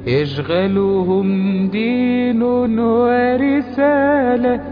يشغلهم دين ورسالة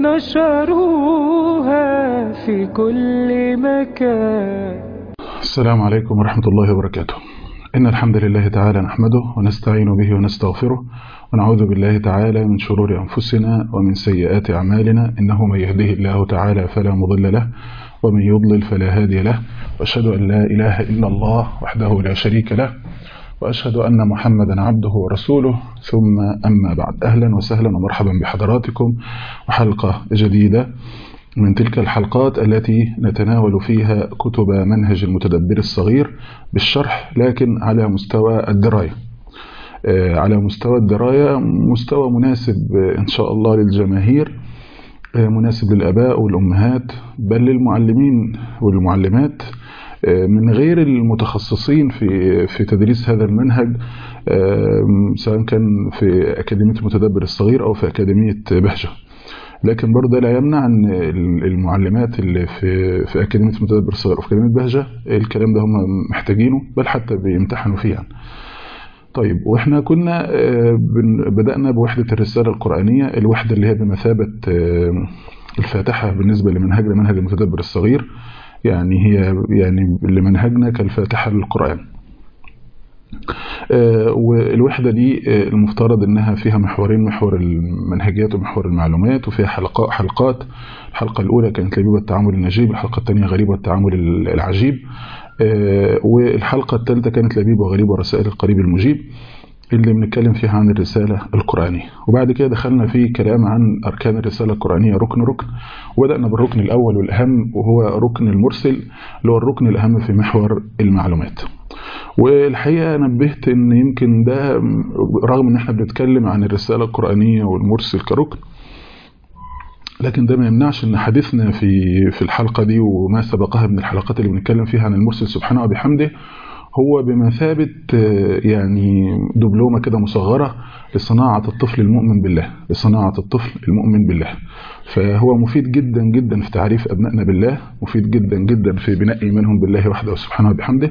نشروها في كل مكان السلام عليكم ورحمة الله وبركاته إن الحمد لله تعالى نحمده ونستعين به ونستغفره ونعوذ بالله تعالى من شرور أنفسنا ومن سيئات أعمالنا إنه من يهده الله تعالى فلا مضل له ومن يضلل فلا هادي له وأشهد أن لا إله إلا الله وحده لا شريك له وأشهد أن محمدا عبده ورسوله ثم أما بعد أهلا وسهلا ومرحبا بحضراتكم وحلقة جديدة من تلك الحلقات التي نتناول فيها كتب منهج المتدبر الصغير بالشرح لكن على مستوى الدراية على مستوى الدراية مستوى مناسب إن شاء الله للجماهير مناسب للأباء والأمهات بل للمعلمين والمعلمات من غير المتخصصين في في تدريس هذا المنهج سواء كان في أكاديمية المتدبر الصغير أو في أكاديمية بهجة لكن برضه لا يمنع ان المعلمات اللي في في اكاديميه المتدبر الصغير وفي اكاديميه بهجه الكلام ده هم محتاجينه بل حتى بيمتحنوا فيه يعني. طيب واحنا كنا بدأنا بوحدة الرسالة القرآنية الوحدة اللي هي بمثابة الفاتحة بالنسبة لمنهجنا منهج المتدبر الصغير يعني هي يعني لمنهجنا كالفاتحة للقرآن والوحدة دي المفترض انها فيها محورين محور المنهجيات ومحور المعلومات وفيها حلقات حلقات الحلقة الاولى كانت لبيب التعامل النجيب الحلقة الثانية غريب التعامل العجيب والحلقة الثالثة كانت لبيب وغريب ورسائل القريب المجيب اللي بنتكلم فيها عن الرسالة القرآنية وبعد كده دخلنا في كلام عن أركان الرسالة القرآنية ركن ركن وبدأنا بالركن الأول والأهم وهو ركن المرسل اللي هو الركن الأهم في محور المعلومات والحقيقة نبهت ان يمكن ده رغم ان احنا بنتكلم عن الرسالة القرآنية والمرسل كركن لكن ده ما يمنعش ان حديثنا في في الحلقة دي وما سبقها من الحلقات اللي بنتكلم فيها عن المرسل سبحانه وبحمده هو بمثابة يعني دبلومة كده مصغرة لصناعة الطفل المؤمن بالله لصناعة الطفل المؤمن بالله فهو مفيد جدا جدا في تعريف أبنائنا بالله مفيد جدا جدا في بناء إيمانهم بالله وحده سبحانه وبحمده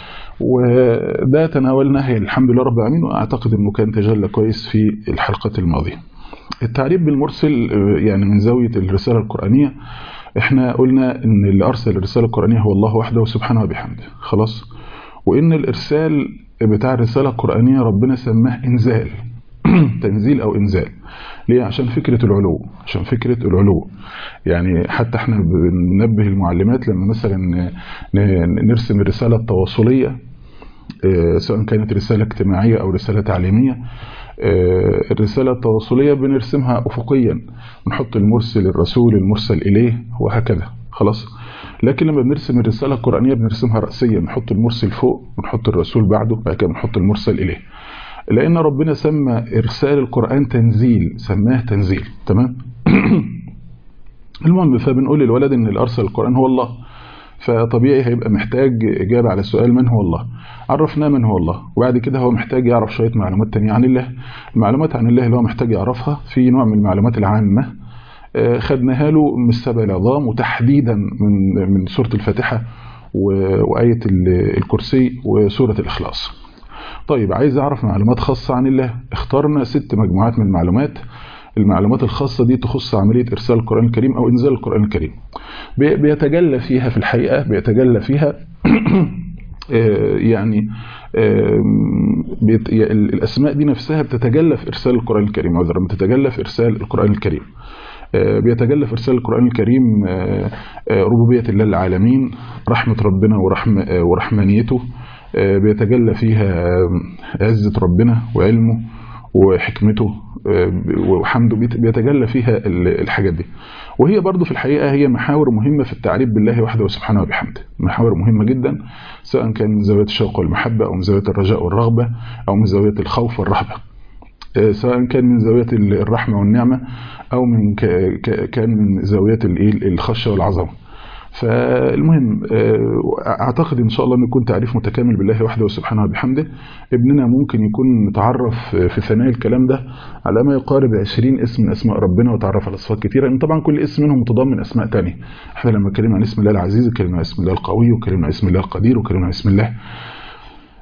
وده تناولناه الحمد لله رب العالمين وأعتقد أنه كان تجلى كويس في الحلقة الماضية التعريف بالمرسل يعني من زاوية الرسالة القرآنية احنا قلنا ان اللي ارسل الرسالة القرآنية هو الله وحده سبحانه وبحمده خلاص وان الارسال بتاع الرسالة القرآنية ربنا سماه انزال تنزيل او انزال ليه عشان فكرة العلو عشان فكرة العلو يعني حتى احنا بننبه المعلمات لما مثلا نرسم الرسالة التواصلية سواء كانت رسالة اجتماعية او رسالة تعليمية الرسالة التواصلية بنرسمها أفقيا نحط المرسل الرسول المرسل إليه وهكذا خلاص لكن لما بنرسم الرسالة القرآنية بنرسمها رأسيا نحط المرسل فوق ونحط الرسول بعده بعد كده نحط المرسل إليه لأن ربنا سمى إرسال القرآن تنزيل سماه تنزيل تمام المهم فبنقول للولد إن الأرسل القرآن هو الله فطبيعي هيبقى محتاج إجابة على السؤال من هو الله عرفناه من هو الله وبعد كده هو محتاج يعرف شوية معلومات تانية عن الله المعلومات عن الله اللي هو محتاج يعرفها في نوع من المعلومات العامة خدناها له من السبع العظام وتحديدا من من سورة الفاتحة وآية الكرسي وسورة الإخلاص طيب عايز أعرف معلومات خاصة عن الله اخترنا ست مجموعات من المعلومات المعلومات الخاصة دي تخص عملية إرسال القرآن الكريم أو إنزال القرآن الكريم بيتجلى فيها في الحقيقة بيتجلى فيها يعني الأسماء دي نفسها بتتجلى في إرسال القرآن الكريم عذرا بتتجلى في إرسال القرآن الكريم بيتجلى في إرسال القرآن الكريم ربوبية الله العالمين رحمة ربنا ورحمة ورحمانيته بيتجلى فيها عزة ربنا وعلمه وحكمته وحمده بيتجلى فيها الحاجات دي وهي برضو في الحقيقة هي محاور مهمة في التعريف بالله وحده سبحانه وبحمده محاور مهمة جدا سواء كان من زاوية الشوق والمحبة أو من زاوية الرجاء والرغبة أو من زاوية الخوف والرهبة سواء كان من زاوية الرحمة والنعمة أو من كان من زاوية الخشية والعظمة فالمهم اعتقد ان شاء الله ان يكون تعريف متكامل بالله وحده سبحانه وبحمده ابننا ممكن يكون متعرف في ثنايا الكلام ده على ما يقارب 20 اسم من اسماء ربنا وتعرف على صفات كثيره لان طبعا كل اسم منهم متضمن اسماء ثانيه احنا لما اتكلمنا عن اسم الله العزيز اتكلمنا عن اسم الله القوي واتكلمنا عن اسم الله القدير واتكلمنا عن اسم الله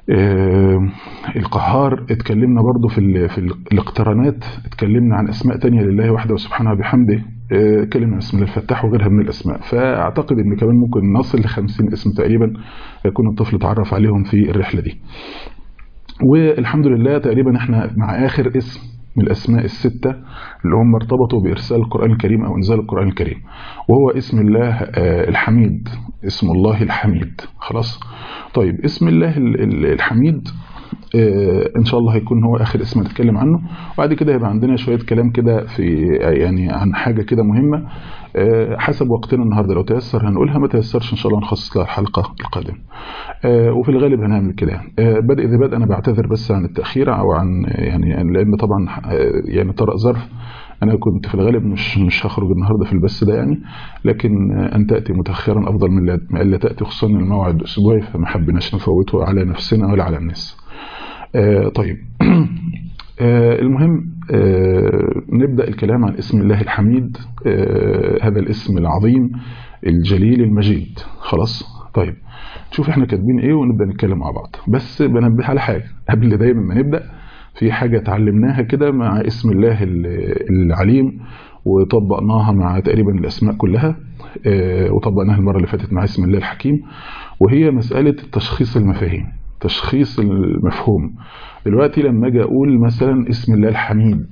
آه القهار اتكلمنا برضو في ال في الاقترانات اتكلمنا عن اسماء تانية لله وحده وسبحانه بحمده اتكلمنا عن اسم الله الفتاح وغيرها من الاسماء فاعتقد ان كمان ممكن نصل ل 50 اسم تقريبا يكون الطفل اتعرف عليهم في الرحله دي والحمد لله تقريبا احنا مع اخر اسم من الاسماء السته اللي هم ارتبطوا بارسال القران الكريم او انزال القران الكريم وهو اسم الله الحميد اسم الله الحميد خلاص طيب اسم الله الحميد ان شاء الله هيكون هو اخر اسم نتكلم عنه وبعد كده هيبقى عندنا شويه كلام كده في يعني عن حاجه كده مهمه حسب وقتنا النهارده لو تيسر هنقولها ما تيسرش ان شاء الله نخصص لها الحلقه القادمه وفي الغالب هنعمل كده بدء ذي بدء انا بعتذر بس عن التاخير او عن يعني لان طبعا يعني طرأ ظرف انا كنت في الغالب مش مش هخرج النهارده في البث ده يعني لكن ان تاتي متاخرا افضل من الا تاتي خصوصا الموعد اسبوعي فما حبيناش نفوته على نفسنا ولا على الناس آه طيب آه المهم آه نبدأ الكلام عن اسم الله الحميد هذا الاسم العظيم الجليل المجيد خلاص طيب نشوف احنا كاتبين ايه ونبدأ نتكلم مع بعض بس بنبه على حاجة قبل دايما ما نبدأ في حاجة اتعلمناها كده مع اسم الله العليم وطبقناها مع تقريبا الأسماء كلها وطبقناها المرة اللي فاتت مع اسم الله الحكيم وهي مسألة تشخيص المفاهيم تشخيص المفهوم دلوقتي لما اجي اقول مثلا اسم الله الحميد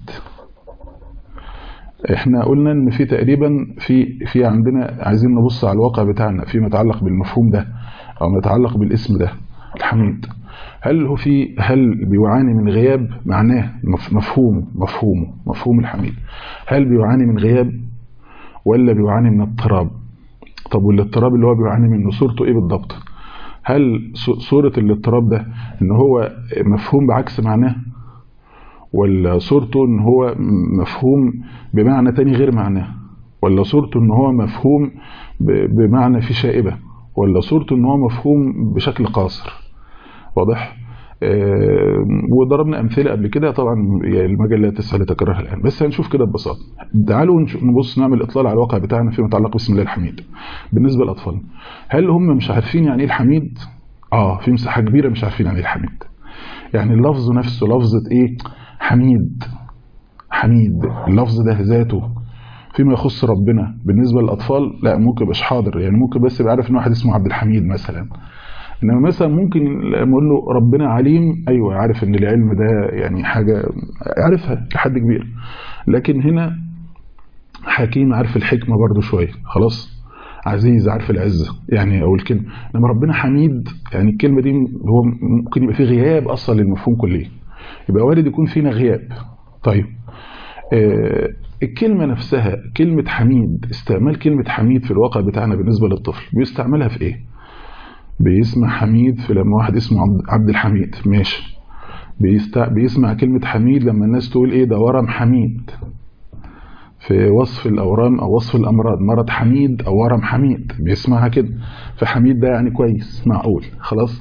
احنا قلنا ان في تقريبا في في عندنا عايزين نبص على الواقع بتاعنا فيما يتعلق بالمفهوم ده او ما يتعلق بالاسم ده الحميد هل هو في هل بيعاني من غياب معناه مفهومه مفهومه مفهوم الحميد هل بيعاني من غياب ولا بيعاني من اضطراب طب والاضطراب اللي هو بيعاني منه صورته ايه بالضبط هل صورة الاضطراب ده ان هو مفهوم بعكس معناه ولا صورته ان هو مفهوم بمعنى تاني غير معناه ولا صورته ان هو مفهوم بمعنى في شائبة ولا صورته ان هو مفهوم بشكل قاصر واضح آه وضربنا امثله قبل كده طبعا يعني المجال لا تسهل لتكررها الان بس هنشوف كده ببساطه تعالوا نبص نعمل اطلال على الواقع بتاعنا فيما يتعلق باسم الله الحميد بالنسبه للاطفال هل هم مش عارفين يعني ايه الحميد اه في مساحه كبيره مش عارفين يعني ايه الحميد يعني اللفظ نفسه لفظه ايه حميد حميد اللفظ ده ذاته فيما يخص ربنا بالنسبه للاطفال لا ممكن يبقاش حاضر يعني ممكن بس يبقى عارف ان واحد اسمه عبد الحميد مثلا انما مثلا ممكن لما اقول له ربنا عليم ايوه عارف ان العلم ده يعني حاجه عارفها لحد كبير لكن هنا حكيم عارف الحكمه برضو شويه خلاص عزيز عارف العزه يعني او الكلمه انما ربنا حميد يعني الكلمه دي هو ممكن يبقى في غياب اصلا للمفهوم كليا يبقى وارد يكون فينا غياب طيب آه الكلمة نفسها كلمة حميد استعمال كلمة حميد في الواقع بتاعنا بالنسبة للطفل بيستعملها في ايه بيسمع حميد في لما واحد اسمه عبد الحميد ماشي بيستع... بيسمع كلمة حميد لما الناس تقول ايه ده ورم حميد في وصف الأورام أو وصف الأمراض مرض حميد أو ورم حميد بيسمعها كده فحميد ده يعني كويس معقول خلاص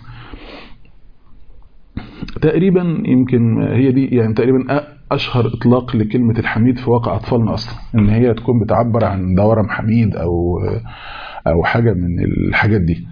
تقريبا يمكن هي دي يعني تقريبا أشهر إطلاق لكلمة الحميد في واقع أطفالنا أصلا إن هي تكون بتعبر عن ده ورم حميد أو أو حاجة من الحاجات دي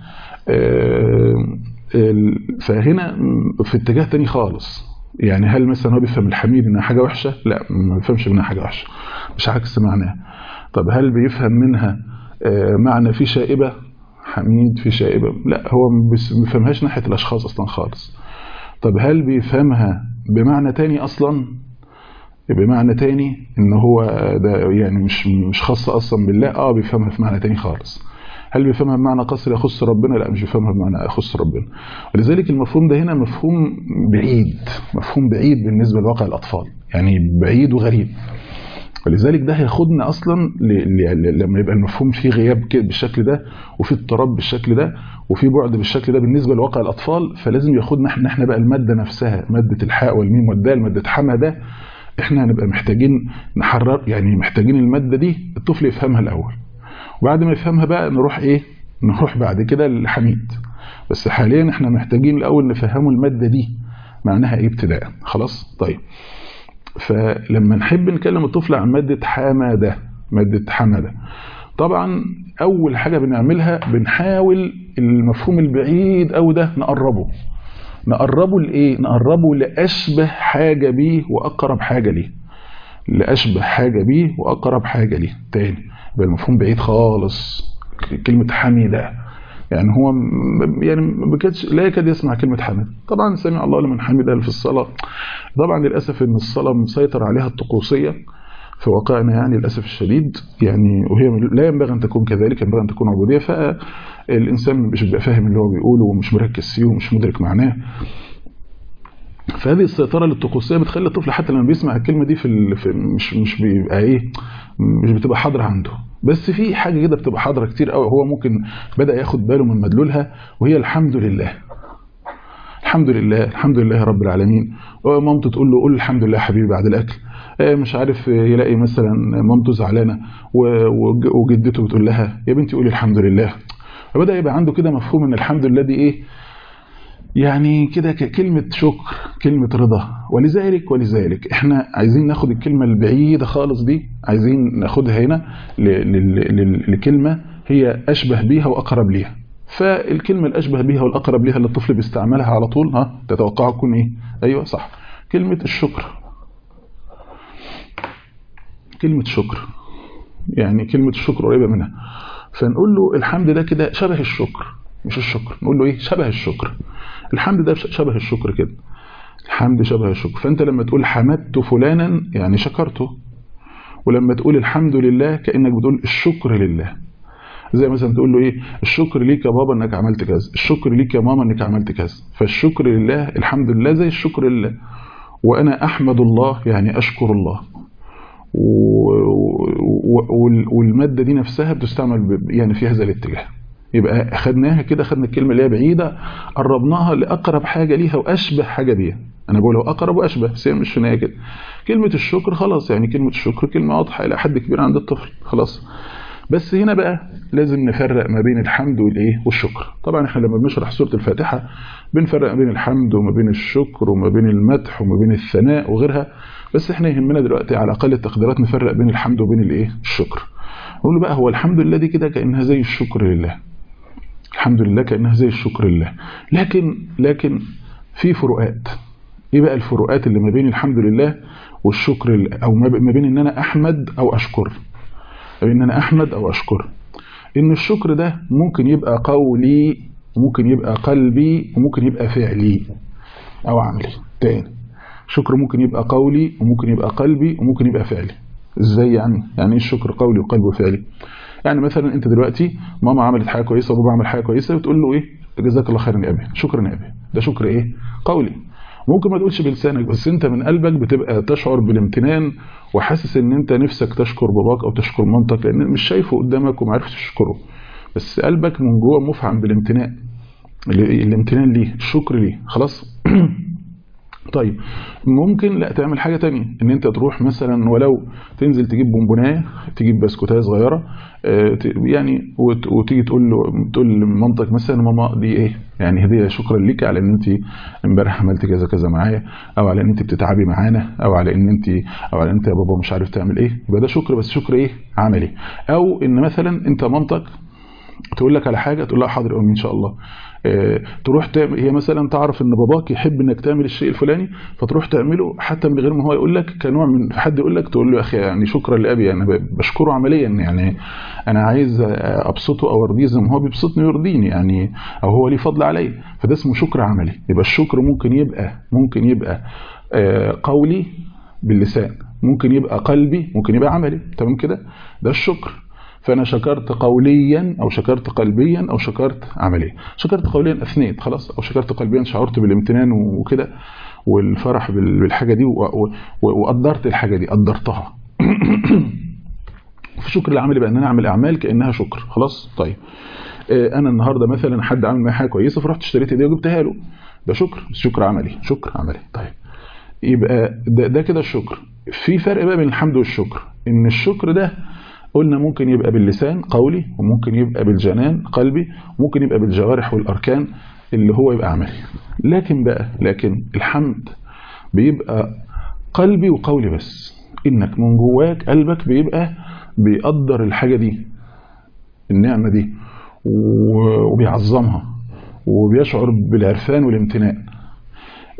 فهنا في اتجاه تاني خالص يعني هل مثلا هو بيفهم الحميد انها حاجه وحشه لا ما بيفهمش منها حاجه وحشه مش عكس معناها طب هل بيفهم منها معنى في شائبه حميد في شائبه لا هو ما بيفهمهاش ناحيه الاشخاص اصلا خالص طب هل بيفهمها بمعنى تاني اصلا بمعنى تاني ان هو ده يعني مش مش خاصه اصلا بالله اه بيفهمها في معنى تاني خالص هل بيفهمها بمعنى قصر يخص ربنا لا مش بيفهمها بمعنى يخص ربنا ولذلك المفهوم ده هنا مفهوم بعيد مفهوم بعيد بالنسبة لواقع الأطفال يعني بعيد وغريب ولذلك ده هياخدنا اصلا لما يبقى المفهوم فيه غياب بالشكل ده وفي اضطراب بالشكل ده وفي بعد بالشكل ده بالنسبه لواقع الاطفال فلازم ياخدنا احنا احنا بقى الماده نفسها ماده الحاء والميم والدال ماده حما ده احنا هنبقى محتاجين نحرر يعني محتاجين الماده دي الطفل يفهمها الاول وبعد ما يفهمها بقى نروح ايه نروح بعد كده للحميد بس حاليا احنا محتاجين الاول نفهمه الماده دي معناها ايه ابتداء خلاص طيب فلما نحب نكلم الطفل عن ماده حماده ماده حماده طبعا اول حاجه بنعملها بنحاول المفهوم البعيد او ده نقربه نقربه لايه نقربه لاشبه حاجه بيه واقرب حاجه ليه لاشبه حاجه بيه واقرب حاجه ليه تاني يبقى المفهوم بعيد خالص كلمه حميده يعني هو يعني ما كانش لا يكاد يسمع كلمه حمد طبعا سمع الله لمن حمده في الصلاه طبعا للاسف ان الصلاه مسيطر عليها الطقوسيه في واقعنا يعني للاسف الشديد يعني وهي لا ينبغي ان تكون كذلك ينبغي ان تكون عبوديه فالانسان مش بيبقى فاهم اللي هو بيقوله ومش مركز فيه ومش مدرك معناه فهذه السيطره للطقوسيه بتخلي الطفل حتى لما بيسمع الكلمه دي في, ال... في مش مش بيبقى ايه مش بتبقى حاضره عنده بس في حاجه كده بتبقى حاضره كتير قوي هو ممكن بدا ياخد باله من مدلولها وهي الحمد لله الحمد لله الحمد لله رب العالمين مامته تقول له قول الحمد لله حبيبي بعد الاكل مش عارف يلاقي مثلا مامته زعلانه وجدته بتقول لها يا بنتي قولي الحمد لله فبدا يبقى عنده كده مفهوم ان الحمد لله دي ايه يعني كده كلمة شكر كلمة رضا ولذلك ولذلك احنا عايزين ناخد الكلمة البعيدة خالص دي عايزين ناخدها هنا لكلمة هي أشبه بيها وأقرب ليها فالكلمة الأشبه بيها والأقرب ليها اللي الطفل بيستعملها على طول ها تتوقعوا تكون ايه أيوة صح كلمة الشكر كلمة شكر يعني كلمة الشكر قريبة منها فنقول له الحمد ده كده شبه الشكر مش الشكر نقول له ايه شبه الشكر الحمد ده شبه الشكر كده الحمد شبه الشكر فانت لما تقول حمدت فلانا يعني شكرته ولما تقول الحمد لله كانك بتقول الشكر لله زي مثلا تقول له ايه الشكر ليك يا بابا انك عملت كذا الشكر ليك يا ماما انك عملت كذا فالشكر لله الحمد لله زي الشكر لله وانا احمد الله يعني اشكر الله والماده دي نفسها بتستعمل يعني في هذا الاتجاه يبقى خدناها كده خدنا الكلمه اللي هي بعيده قربناها لاقرب حاجه ليها واشبه حاجه بيها انا بقول هو اقرب واشبه بس هي مش هنا كده كلمه الشكر خلاص يعني كلمه الشكر كلمه واضحه الى حد كبير عند الطفل خلاص بس هنا بقى لازم نفرق ما بين الحمد والايه والشكر طبعا احنا لما بنشرح سوره الفاتحه بنفرق ما بين الحمد وما بين الشكر وما بين المدح وما بين الثناء وغيرها بس احنا يهمنا دلوقتي على اقل التقديرات نفرق بين الحمد وبين الايه الشكر نقول بقى هو الحمد لله دي كده كانها زي الشكر لله الحمد لله كانها زي الشكر لله لكن لكن في فروقات ايه بقى الفروقات اللي ما بين الحمد لله والشكر لله او ما بين ان انا احمد او اشكر او ان انا احمد او اشكر ان الشكر ده ممكن يبقى قولي وممكن يبقى قلبي وممكن يبقى فعلي او عملي تاني شكر ممكن يبقى قولي وممكن يبقى قلبي وممكن يبقى فعلي ازاي يعني يعني ايه الشكر قولي وقلبي وفعلي يعني مثلا انت دلوقتي ماما عملت حاجه كويسه وبابا عمل حاجه كويسه وتقول له ايه جزاك الله خيرا يا ابي شكرا يا ابي ده شكر ايه قولي ممكن ما تقولش بلسانك بس انت من قلبك بتبقى تشعر بالامتنان وحاسس ان انت نفسك تشكر باباك او تشكر مامتك لان مش شايفه قدامك وما عرفتش تشكره بس قلبك من جوه مفعم بالامتنان الامتنان ليه الشكر ليه خلاص طيب ممكن لا تعمل حاجة تانية ان انت تروح مثلا ولو تنزل تجيب بونبونايه تجيب بسكوتايه صغيرة يعني وتيجي تقول له تقول لمامتك مثلا ماما دي ايه يعني هديه شكرا ليك على ان انت امبارح عملت كذا كذا معايا او على ان انت بتتعبي معانا او على ان انت او على ان انت يا بابا مش عارف تعمل ايه يبقى ده شكر بس شكر ايه عملي او ان مثلا انت مامتك تقول لك على حاجه تقول لها حاضر امي ان شاء الله اه تروح تعمل هي مثلا تعرف ان باباك يحب انك تعمل الشيء الفلاني فتروح تعمله حتى من غير ما هو يقول لك كنوع من حد يقول لك تقول له يا اخي يعني شكرا لابي انا بشكره عمليا يعني انا عايز ابسطه او ارضيه زي ما هو بيبسطني ويرضيني يعني او هو ليه فضل عليا فده اسمه شكر عملي يبقى الشكر ممكن يبقى ممكن يبقى اه قولي باللسان ممكن يبقى قلبي ممكن يبقى عملي تمام كده ده الشكر فانا شكرت قوليا او شكرت قلبيا او شكرت عمليا شكرت قوليا اثنيت خلاص او شكرت قلبيا شعرت بالامتنان وكده والفرح بالحاجه دي وقدرت الحاجه دي قدرتها في شكر العملي بقى ان انا اعمل اعمال كانها شكر خلاص طيب انا النهارده مثلا حد عامل معايا حاجه كويسه فرحت اشتريت هديه وجبتها له ده شكر بس شكر عملي شكر عملي طيب يبقى ده, ده كده الشكر في فرق بقى بين الحمد والشكر ان الشكر ده قلنا ممكن يبقى باللسان قولي وممكن يبقى بالجنان قلبي وممكن يبقى بالجوارح والأركان اللي هو يبقى عملي لكن بقى لكن الحمد بيبقى قلبي وقولي بس انك من جواك قلبك بيبقى بيقدر الحاجة دي النعمة دي وبيعظمها وبيشعر بالعرفان والامتناء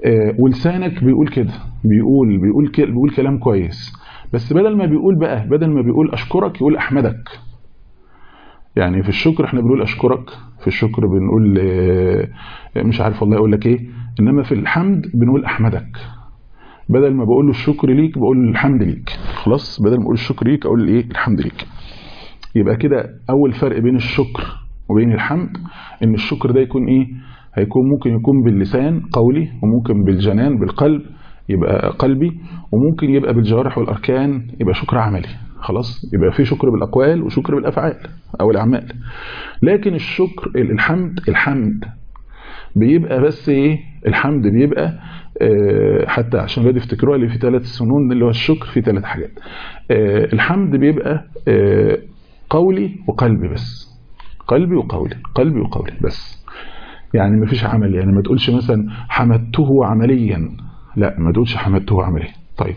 آه، ولسانك بيقول كده بيقول بيقول ك- بيقول كلام كويس بس بدل ما بيقول بقى بدل ما بيقول اشكرك يقول احمدك يعني في الشكر احنا بنقول اشكرك في الشكر بنقول آه، مش عارف والله اقول لك ايه انما في الحمد بنقول احمدك بدل ما بقول له الشكر ليك بقول الحمد ليك خلاص بدل ما اقول الشكر ليك اقول ايه الحمد ليك يبقى كده اول فرق بين الشكر وبين الحمد ان الشكر ده يكون ايه هيكون ممكن يكون باللسان قولي وممكن بالجنان بالقلب يبقى قلبي وممكن يبقى بالجوارح والاركان يبقى شكر عملي خلاص يبقى في شكر بالاقوال وشكر بالافعال او الاعمال لكن الشكر الحمد الحمد بيبقى بس ايه الحمد بيبقى آه، حتى عشان ولاد يفتكروها اللي في ثلاث سنون اللي هو الشكر في ثلاث حاجات آه، الحمد بيبقى آه، قولي وقلبي بس قلبي وقولي قلبي وقولي بس يعني ما فيش عمل يعني ما تقولش مثلا حمدته عمليا لا ما تقولش حمدته عمليا طيب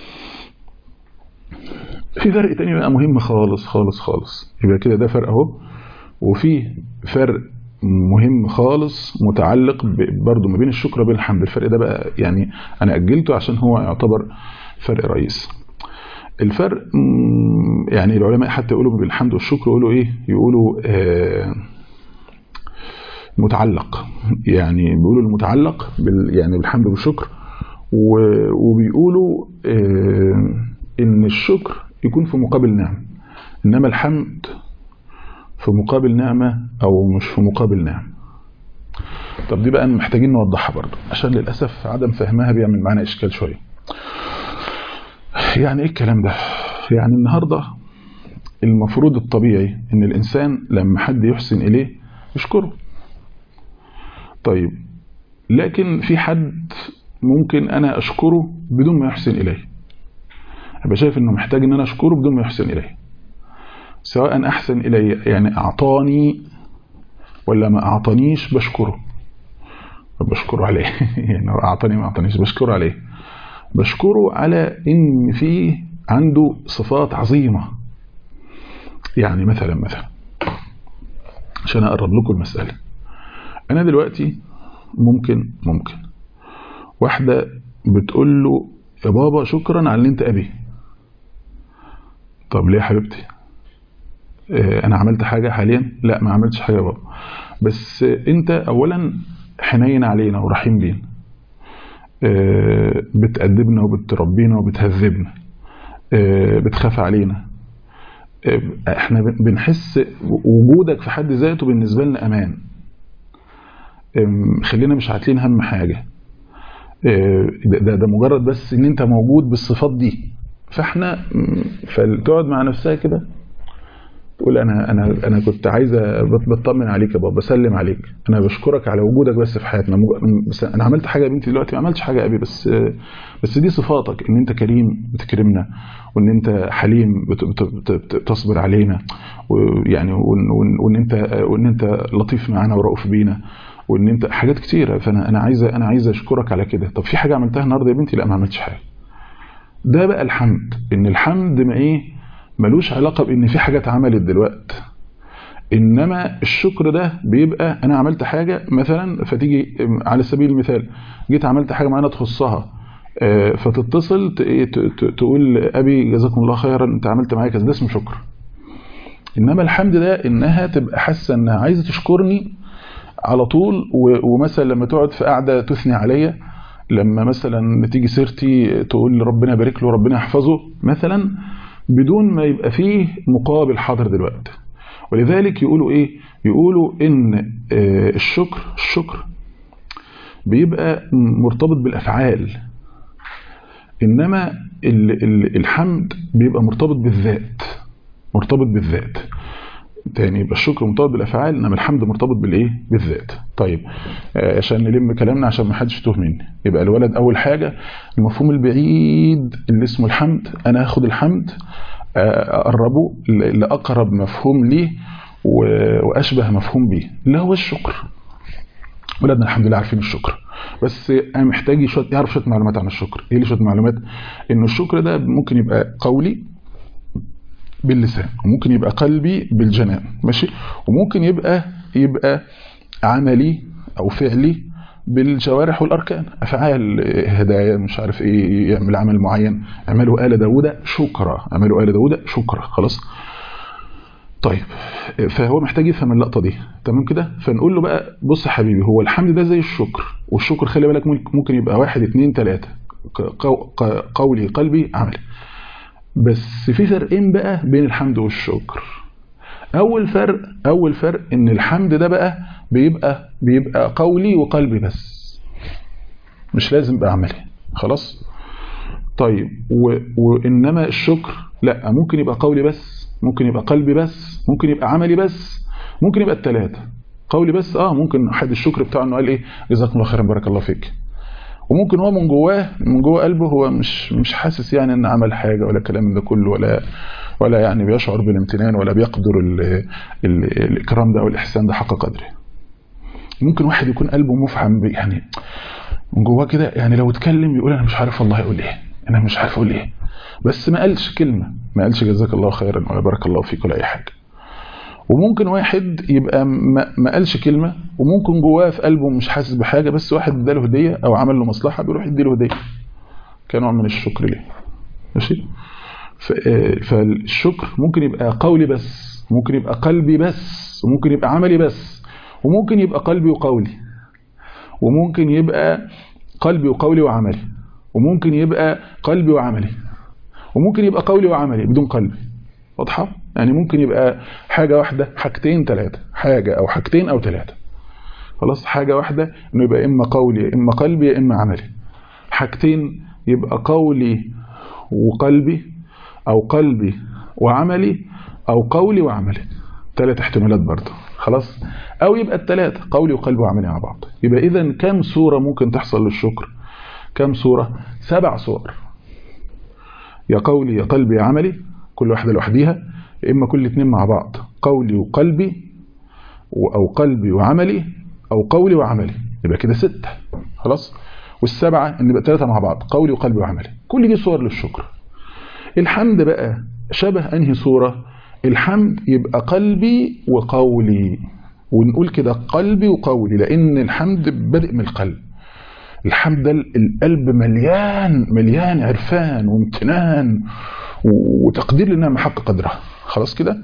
في فرق تاني بقى مهم خالص خالص خالص يبقى كده ده فرق اهو وفي فرق مهم خالص متعلق ب- برضه ما بين الشكر وبين الحمد الفرق ده بقى يعني انا اجلته عشان هو يعتبر فرق رئيسي الفرق مم، يعني العلماء حتى يقولوا بالحمد والشكر يقولوا ايه يقولوا آه متعلق يعني بيقولوا المتعلق بال يعني بالحمد والشكر و- وبيقولوا آه ان الشكر يكون في مقابل نعم انما الحمد في مقابل نعمة او مش في مقابل نعم طب دي بقى محتاجين نوضحها برضه عشان للأسف عدم فهمها بيعمل معانا إشكال شوية يعني إيه الكلام ده يعني النهاردة المفروض الطبيعي إن الإنسان لما حد يحسن إليه يشكره طيب لكن في حد ممكن أنا أشكره بدون ما يحسن إليه أبقى شايف إنه محتاج إن أنا أشكره بدون ما يحسن إليه سواء أحسن إلي يعني أعطاني ولا ما أعطانيش بشكره بشكره عليه يعني لو أعطاني ما أعطانيش بشكره عليه بشكره على إن في عنده صفات عظيمة يعني مثلا مثلا عشان أقرب لكم المسألة أنا دلوقتي ممكن ممكن واحدة بتقول له يا بابا شكرا على اللي انت أبي طب ليه يا حبيبتي اه أنا عملت حاجة حاليا لا ما عملتش حاجة يا بابا بس انت أولا حنين علينا ورحيم بينا اه بتأدبنا وبتربينا وبتهذبنا اه بتخاف علينا احنا بنحس وجودك في حد ذاته بالنسبة لنا امان خلينا مش عاتلين هم حاجة ده, ده مجرد بس ان انت موجود بالصفات دي فاحنا فتقعد مع نفسها كده تقول انا انا انا كنت عايزه بطمن عليك يا بابا بسلم عليك انا بشكرك على وجودك بس في حياتنا بس انا عملت حاجه يا بنتي دلوقتي ما عملتش حاجه يا ابي بس بس دي صفاتك ان انت كريم بتكرمنا وان انت حليم بتصبر علينا ويعني وان انت وان انت لطيف معانا ورؤوف بينا وان انت حاجات كتيره فانا انا عايزه انا عايزه اشكرك على كده طب في حاجه عملتها النهارده يا بنتي لا ما عملتش حاجه ده بقى الحمد ان الحمد ما ايه ملوش علاقه بان في حاجه اتعملت دلوقتي انما الشكر ده بيبقى انا عملت حاجه مثلا فتيجي على سبيل المثال جيت عملت حاجه معينه تخصها فتتصل تقول ابي جزاكم الله خيرا انت عملت معايا كذا ده اسمه شكر انما الحمد ده انها تبقى حاسه انها عايزه تشكرني على طول ومثلا لما تقعد في قاعده تثني عليا لما مثلا تيجي سيرتي تقول لي ربنا يبارك له وربنا يحفظه مثلا بدون ما يبقى فيه مقابل حاضر دلوقتي ولذلك يقولوا ايه يقولوا ان الشكر الشكر بيبقى مرتبط بالافعال انما الحمد بيبقى مرتبط بالذات مرتبط بالذات تاني يبقى الشكر مرتبط بالافعال انما الحمد مرتبط بالايه بالذات طيب عشان نلم كلامنا عشان ما حدش يتوه مني يبقى الولد اول حاجه المفهوم البعيد اللي اسمه الحمد انا هاخد الحمد اقربه لاقرب مفهوم ليه واشبه مفهوم بيه اللي هو الشكر ولادنا الحمد لله عارفين الشكر بس انا محتاج شويه يعرف شويه معلومات عن الشكر ايه اللي شويه معلومات ان الشكر ده ممكن يبقى قولي باللسان وممكن يبقى قلبي بالجنان ماشي وممكن يبقى يبقى عملي او فعلي بالجوارح والاركان افعال هدايا مش عارف ايه يعمل عمل معين اعملوا ال داوود شكرا اعملوا ال داوود شكرا خلاص طيب فهو محتاج يفهم اللقطه دي تمام كده فنقول له بقى بص يا حبيبي هو الحمد ده زي الشكر والشكر خلي بالك ممكن يبقى واحد اتنين تلاته قولي قلبي عملي بس في فرقين بقى بين الحمد والشكر اول فرق اول فرق ان الحمد ده بقى بيبقى بيبقى قولي وقلبي بس مش لازم يبقى عملي خلاص طيب و... وانما الشكر لا ممكن يبقى قولي بس ممكن يبقى قلبي بس ممكن يبقى عملي بس ممكن يبقى الثلاثه قولي بس اه ممكن حد الشكر بتاعه انه قال ايه جزاكم الله خيرا بارك الله فيك وممكن هو من جواه من جوه قلبه هو مش مش حاسس يعني ان عمل حاجه ولا الكلام ده كله ولا ولا يعني بيشعر بالامتنان ولا بيقدر ال ال الاكرام ده او الاحسان ده حق قدره ممكن واحد يكون قلبه مفعم يعني من جواه كده يعني لو اتكلم يقول انا مش عارف والله اقول ايه انا مش عارف اقول ايه بس ما قالش كلمه ما قالش جزاك الله خيرا ولا بارك الله فيك ولا اي حاجه وممكن واحد يبقى ما قالش كلمه وممكن جواه في قلبه مش حاسس بحاجه بس واحد اداله هديه او عمل له مصلحه بيروح يديله هديه كنوع من الشكر ليه ماشي فالشكر ممكن يبقى قولي بس ممكن يبقى قلبي بس وممكن يبقى عملي بس وممكن يبقى قلبي وقولي وممكن يبقى قلبي وقولي وعملي وممكن يبقى قلبي وعملي وممكن يبقى قولي وعملي بدون قلبي واضحه يعني ممكن يبقى حاجه واحده حاجتين ثلاثه حاجه او حاجتين او ثلاثه خلاص حاجه واحده انه يبقى اما قولي يا اما قلبي يا اما عملي حاجتين يبقى قولي وقلبي او قلبي وعملي او قولي وعملي ثلاث احتمالات برضه خلاص او يبقى الثلاثه قولي وقلبي وعملي مع بعض يبقى اذا كم صوره ممكن تحصل للشكر كم صوره سبع صور يا قولي يا قلبي يا عملي كل واحده لوحديها يا اما كل اتنين مع بعض قولي وقلبي او قلبي وعملي او قولي وعملي يبقى كده ستة خلاص والسبعة ان يبقى ثلاثة مع بعض قولي وقلبي وعملي كل دي صور للشكر الحمد بقى شبه انهي صورة الحمد يبقى قلبي وقولي ونقول كده قلبي وقولي لان الحمد بادئ من القلب الحمد ده القلب مليان مليان عرفان وامتنان وتقدير لانها حق قدرها خلاص كده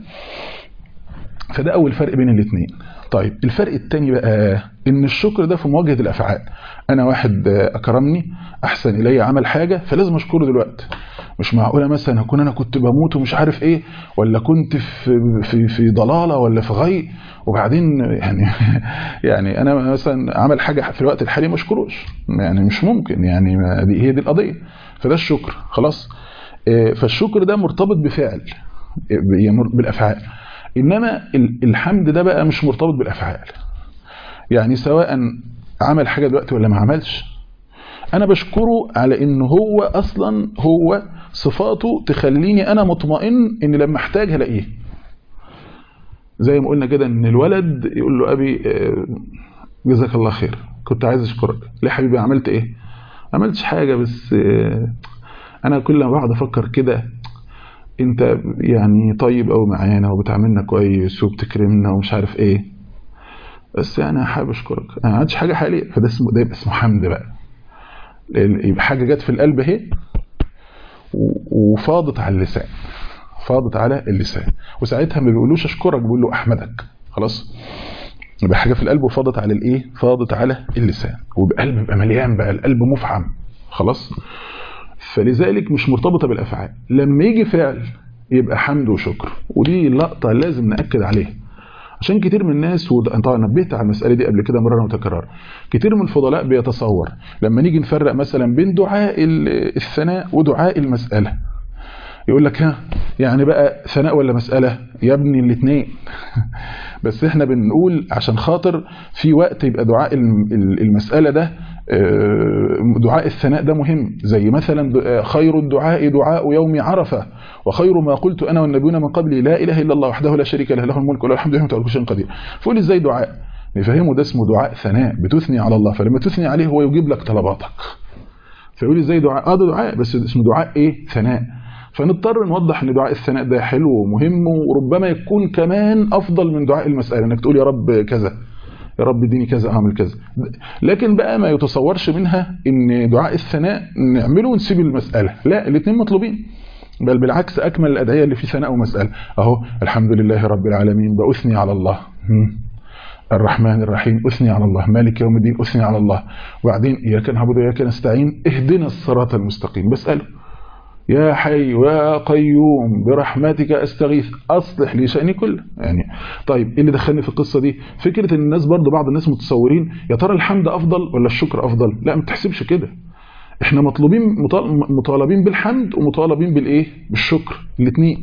فده اول فرق بين الاثنين طيب الفرق الثاني بقى ان الشكر ده في مواجهه الافعال انا واحد اكرمني احسن الي عمل حاجه فلازم اشكره دلوقتي مش معقوله مثلا اكون انا كنت بموت ومش عارف ايه ولا كنت في في في ضلاله ولا في غي وبعدين يعني يعني انا مثلا عمل حاجه في الوقت الحالي ما اشكروش يعني مش ممكن يعني دي هي دي القضيه فده الشكر خلاص فالشكر ده مرتبط بفعل بالافعال انما الحمد ده بقى مش مرتبط بالافعال يعني سواء عمل حاجه دلوقتي ولا ما عملش انا بشكره على ان هو اصلا هو صفاته تخليني انا مطمئن ان لما احتاج هلاقيه زي ما قلنا كده ان الولد يقول له ابي جزاك الله خير كنت عايز اشكرك ليه حبيبي عملت ايه عملتش حاجه بس انا كل ما بقعد افكر كده انت يعني طيب قوي معانا وبتعاملنا كويس وبتكرمنا ومش عارف ايه بس يعني حابب اشكرك انا ما عملتش حاجه حاليا فده اسمه ده يبقى اسمه حمد بقى يبقى حاجه جت في القلب اهي وفاضت على اللسان فاضت على اللسان وساعتها ما بيقولوش اشكرك بيقول له احمدك خلاص يبقى حاجه في القلب وفاضت على الايه فاضت على اللسان والقلب بيبقى مليان بقى القلب مفعم خلاص فلذلك مش مرتبطه بالافعال لما يجي فعل يبقى حمد وشكر ودي لقطه لازم ناكد عليها عشان كتير من الناس وطبعا نبهت على المساله دي قبل كده مره متكرره كتير من الفضلاء بيتصور لما نيجي نفرق مثلا بين دعاء الثناء ودعاء المساله يقول لك ها يعني بقى ثناء ولا مساله يا ابني الاثنين بس احنا بنقول عشان خاطر في وقت يبقى دعاء المساله ده دعاء الثناء ده مهم زي مثلا خير الدعاء دعاء يوم عرفه وخير ما قلت انا والنبيون من قبلي لا اله الا الله وحده لا شريك له له الملك وله الحمد لله على كل شيء قدير فقول ازاي دعاء نفهمه ده اسمه دعاء ثناء بتثني على الله فلما تثني عليه هو يجيب لك طلباتك فيقول ازاي دعاء اه ده دعاء بس اسمه دعاء ايه ثناء فنضطر نوضح ان دعاء الثناء ده حلو ومهم وربما يكون كمان افضل من دعاء المساله انك تقول يا رب كذا يا رب اديني كذا اعمل كذا لكن بقى ما يتصورش منها ان دعاء الثناء نعمله ونسيب المساله لا الاثنين مطلوبين بل بالعكس اكمل الادعيه اللي في ثناء ومساله اهو الحمد لله رب العالمين باثني على الله الرحمن الرحيم اثني على الله مالك يوم الدين اثني على الله وبعدين اياك نعبد واياك نستعين اهدنا الصراط المستقيم بساله يا حي يا قيوم برحمتك استغيث اصلح لي شاني كله يعني طيب ايه اللي دخلني في القصه دي فكره ان الناس برضو بعض الناس متصورين يا ترى الحمد افضل ولا الشكر افضل لا ما تحسبش كده احنا مطلوبين مطالبين بالحمد ومطالبين بالايه بالشكر الاثنين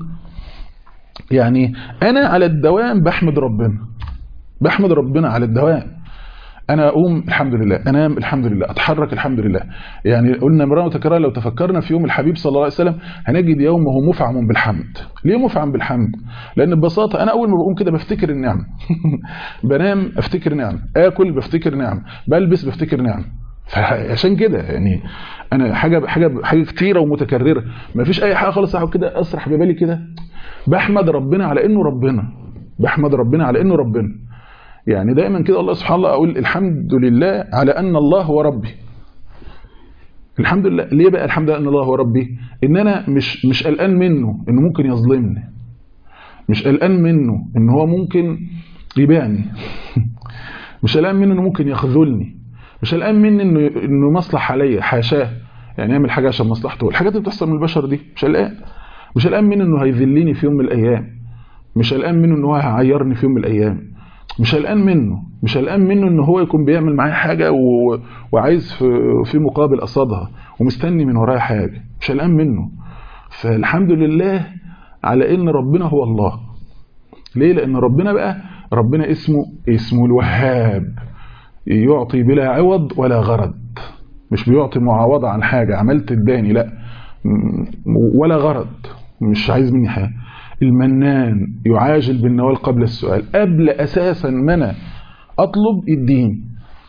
يعني انا على الدوام بحمد ربنا بحمد ربنا على الدوام انا اقوم الحمد لله انام الحمد لله اتحرك الحمد لله يعني قلنا مرة وتكرار لو تفكرنا في يوم الحبيب صلى الله عليه وسلم هنجد يومه مفعم بالحمد ليه مفعم بالحمد لان ببساطه انا اول ما بقوم كده بفتكر النعم بنام افتكر نعم اكل بفتكر نعم بلبس بفتكر نعم فعشان كده يعني انا حاجه حاجه حاجه كتيره ومتكرره ما فيش اي حاجه خالص اقعد كده اسرح ببالي كده بحمد ربنا على انه ربنا بحمد ربنا على انه ربنا يعني دايما كده الله سبحانه الله اقول الحمد لله على ان الله هو ربي الحمد لله ليه بقى الحمد لله ان الله هو ربي ان انا مش مش قلقان منه انه ممكن يظلمني مش قلقان منه ان هو ممكن يبيعني مش قلقان منه انه ممكن يخذلني مش قلقان مني انه انه مصلح عليا حاشاه يعني يعمل حاجه عشان مصلحته الحاجات اللي بتحصل من البشر دي مش قلقان مش قلقان منه انه هيذلني في يوم من الايام مش قلقان منه انه هو هيعيرني في يوم من الايام مش قلقان منه مش قلقان منه ان هو يكون بيعمل معايا حاجه و... وعايز في... في مقابل قصادها ومستني من ورايا حاجه مش قلقان منه فالحمد لله على ان ربنا هو الله ليه لان ربنا بقى ربنا اسمه اسمه الوهاب يعطي بلا عوض ولا غرض مش بيعطي معاوضة عن حاجة عملت اداني لا ولا غرض مش عايز مني حاجة المنان يعاجل بالنوال قبل السؤال قبل اساسا ما انا اطلب يديني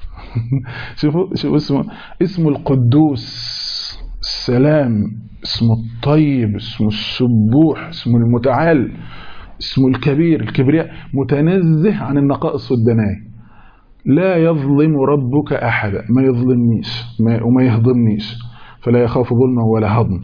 شوفوا شوفوا اسمه اسمه القدوس السلام اسمه الطيب اسمه السبوح اسمه المتعال اسمه الكبير الكبرياء متنزه عن النقائص والدنايا لا يظلم ربك احدا ما يظلمنيش ما وما يهضمنيش فلا يخاف ظلما ولا هضم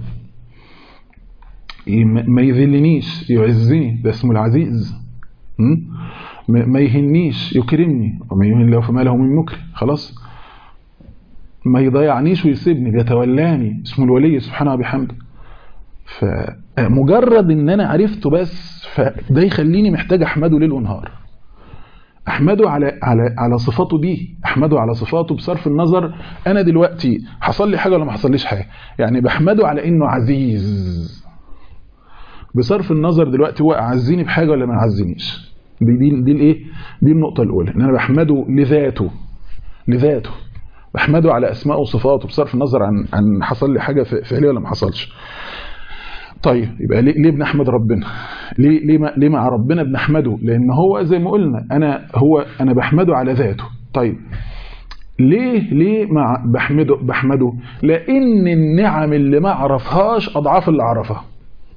ما يذلنيش يعزني ده اسمه العزيز ما يهنيش يكرمني وما يهن له فما له من مكرم خلاص ما يضيعنيش ويسيبني بيتولاني اسمه الولي سبحانه وبحمده فمجرد ان انا عرفته بس فده يخليني محتاج احمده ليل ونهار احمده على على على صفاته دي احمده على صفاته بصرف النظر انا دلوقتي حصل لي حاجه ولا ما حصليش حاجه يعني بحمده على انه عزيز بصرف النظر دلوقتي هو اعزني بحاجه ولا ما اعزنيش دي دي دي الايه دي النقطه الاولى ان انا بحمده لذاته لذاته بحمده على اسماء وصفاته بصرف النظر عن عن حصل لي حاجه فعليه ولا ما حصلش طيب يبقى ليه, ليه بنحمد ربنا ليه ليه, ليه مع ربنا بنحمده لان هو زي ما قلنا انا هو انا بحمده على ذاته طيب ليه ليه مع بحمده بحمده لان النعم اللي ما اعرفهاش اضعاف اللي اعرفها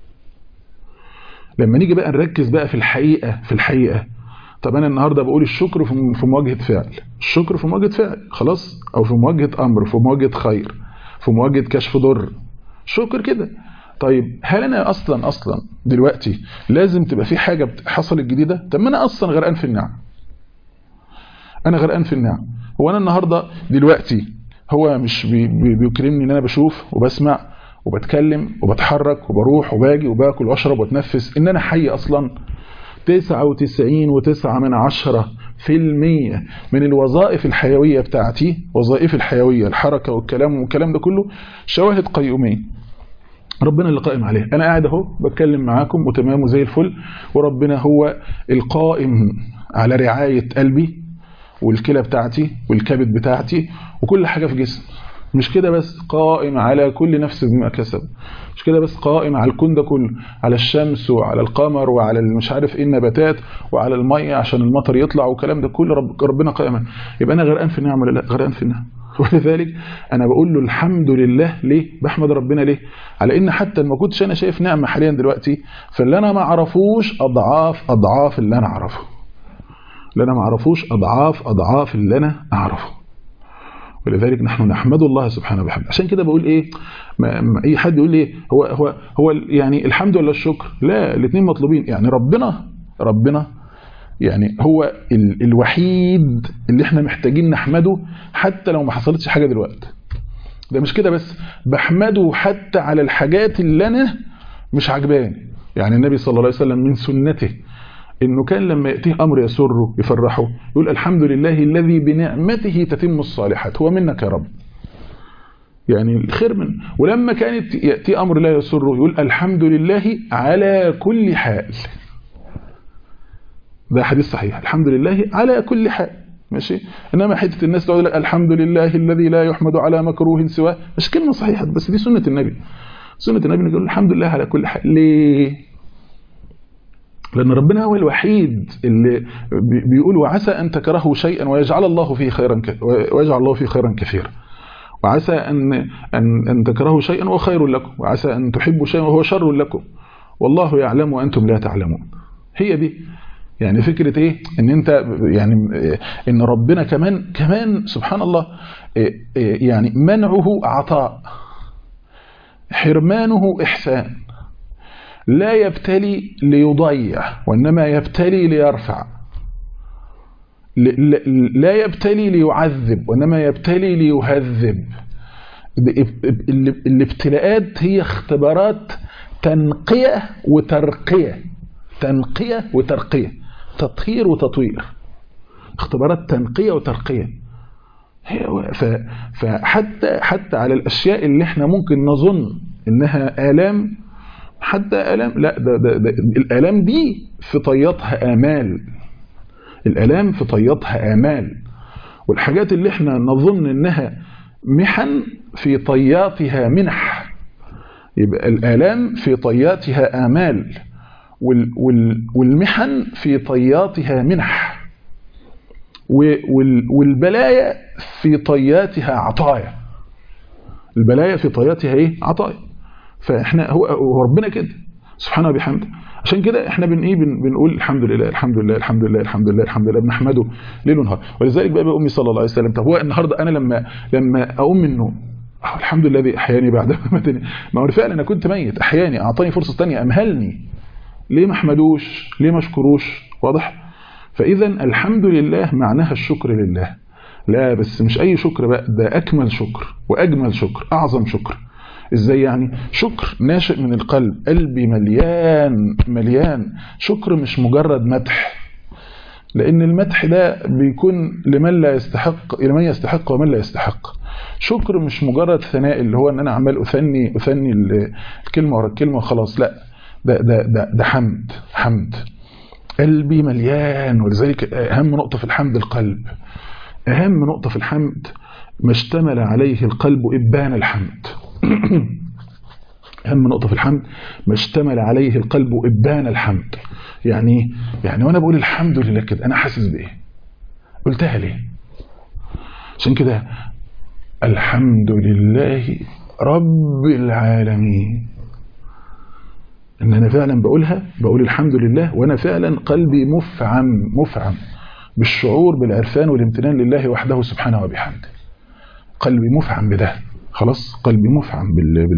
لما نيجي بقى نركز بقى في الحقيقه في الحقيقه طب انا النهارده بقول الشكر في مواجهه فعل الشكر في مواجهه فعل خلاص او في مواجهه امر في مواجهه خير في مواجهه كشف ضر شكر كده طيب هل انا اصلا اصلا دلوقتي لازم تبقى في حاجه حصلت جديده طب ما انا اصلا غرقان في النعم انا غرقان في النعم هو انا النهارده دلوقتي هو مش بي بي بيكرمني ان انا بشوف وبسمع وبتكلم وبتحرك وبروح وباجي وباكل واشرب واتنفس ان انا حي اصلا 99 وتسعة من عشرة في المية من الوظائف الحيوية بتاعتي وظائف الحيوية الحركة والكلام والكلام ده كله شواهد قيومية ربنا اللي قائم عليه انا قاعد اهو بتكلم معاكم وتمام وزي الفل وربنا هو القائم على رعاية قلبي والكلى بتاعتي والكبد بتاعتي وكل حاجة في جسمي مش كده بس قائم على كل نفس بما كسب مش كده بس قائم على الكون ده كله على الشمس وعلى القمر وعلى مش عارف ايه النباتات وعلى الميه عشان المطر يطلع والكلام ده كله رب ربنا قائم يبقى انا غرقان في النعم ولا لا غرقان في النعم ولذلك انا بقول له الحمد لله ليه بحمد ربنا ليه على ان حتى ما كنتش انا شايف نعمه حاليا دلوقتي فاللي انا ما اعرفوش اضعاف اضعاف اللي انا اعرفه اللي انا ما اعرفوش اضعاف اضعاف اللي انا اعرفه ولذلك نحن نحمد الله سبحانه وبحمده عشان كده بقول ايه ما ما اي حد يقول لي هو هو هو يعني الحمد ولا الشكر لا الاثنين مطلوبين يعني ربنا ربنا يعني هو ال الوحيد اللي احنا محتاجين نحمده حتى لو ما حصلتش حاجه دلوقتي ده مش كده بس بحمده حتى على الحاجات اللي انا مش عجباني يعني النبي صلى الله عليه وسلم من سنته انه كان لما ياتيه امر يسره يفرحه يقول الحمد لله الذي بنعمته تتم الصالحات هو منك يا رب يعني الخير من ولما كانت ياتي امر لا يسره يقول الحمد لله على كل حال ده حديث صحيح الحمد لله على كل حال ماشي انما حته الناس تقول لك الحمد لله الذي لا يحمد على مكروه سواه مش كلمه صحيحه بس دي سنه النبي سنه النبي يقول الحمد لله على كل حال ليه لأن ربنا هو الوحيد اللي بيقول وعسى أن تكرهوا شيئا ويجعل الله فيه خيرا ويجعل الله فيه خيرا كثيرا وعسى أن أن أن تكرهوا شيئا وهو خير لكم وعسى أن تحبوا شيئا وهو شر لكم والله يعلم وأنتم لا تعلمون هي دي يعني فكرة ايه ان انت يعني ان ربنا كمان كمان سبحان الله يعني منعه عطاء حرمانه احسان لا يبتلي ليضيع وإنما يبتلي ليرفع لا يبتلي ليعذب وإنما يبتلي ليهذب الابتلاءات هي اختبارات تنقية وترقية تنقية وترقية تطهير وتطوير اختبارات تنقية وترقية فحتى حتى على الأشياء اللي احنا ممكن نظن انها آلام حتى آلام لا ده, ده, ده الآلام دي في طياتها آمال الآلام في طياتها آمال والحاجات اللي احنا نظن انها محن في طياتها منح يبقى الآلام في طياتها آمال وال وال والمحن في طياتها منح وال والبلايا في طياتها عطايا البلايا في طياتها ايه عطايا فاحنا هو, هو ربنا كده سبحانه وبحمده عشان كده احنا بن ايه بن بنقول الحمد لله الحمد لله الحمد لله الحمد لله الحمد لله بنحمده ليل ونهار ولذلك بقى امي صلى الله عليه وسلم طب هو النهارده انا لما لما اقوم من النوم الحمد لله الذي احياني بعد ما ماتني ما هو فعلا انا كنت ميت احياني اعطاني فرصه ثانيه امهلني ليه ما احمدوش ليه ما اشكروش واضح فاذا الحمد لله معناها الشكر لله لا بس مش اي شكر بقى ده اكمل شكر واجمل شكر اعظم شكر ازاي يعني شكر ناشئ من القلب قلبي مليان مليان شكر مش مجرد مدح لان المدح ده بيكون لمن لا يستحق لمن يستحق ومن لا يستحق شكر مش مجرد ثناء اللي هو ان انا عمال اثني اثني الكلمه ورا الكلمه وخلاص لا ده ده ده, ده حمد حمد قلبي مليان ولذلك اهم نقطه في الحمد القلب اهم نقطه في الحمد ما اشتمل عليه القلب ابان الحمد أهم نقطة في الحمد ما اشتمل عليه القلب إبان الحمد يعني يعني وأنا بقول الحمد لله كده أنا حاسس بإيه قلتها ليه عشان كده الحمد لله رب العالمين ان انا فعلا بقولها بقول الحمد لله وانا فعلا قلبي مفعم مفعم بالشعور بالعرفان والامتنان لله وحده سبحانه وبحمده قلبي مفعم بده خلاص قلبي مفعم بال...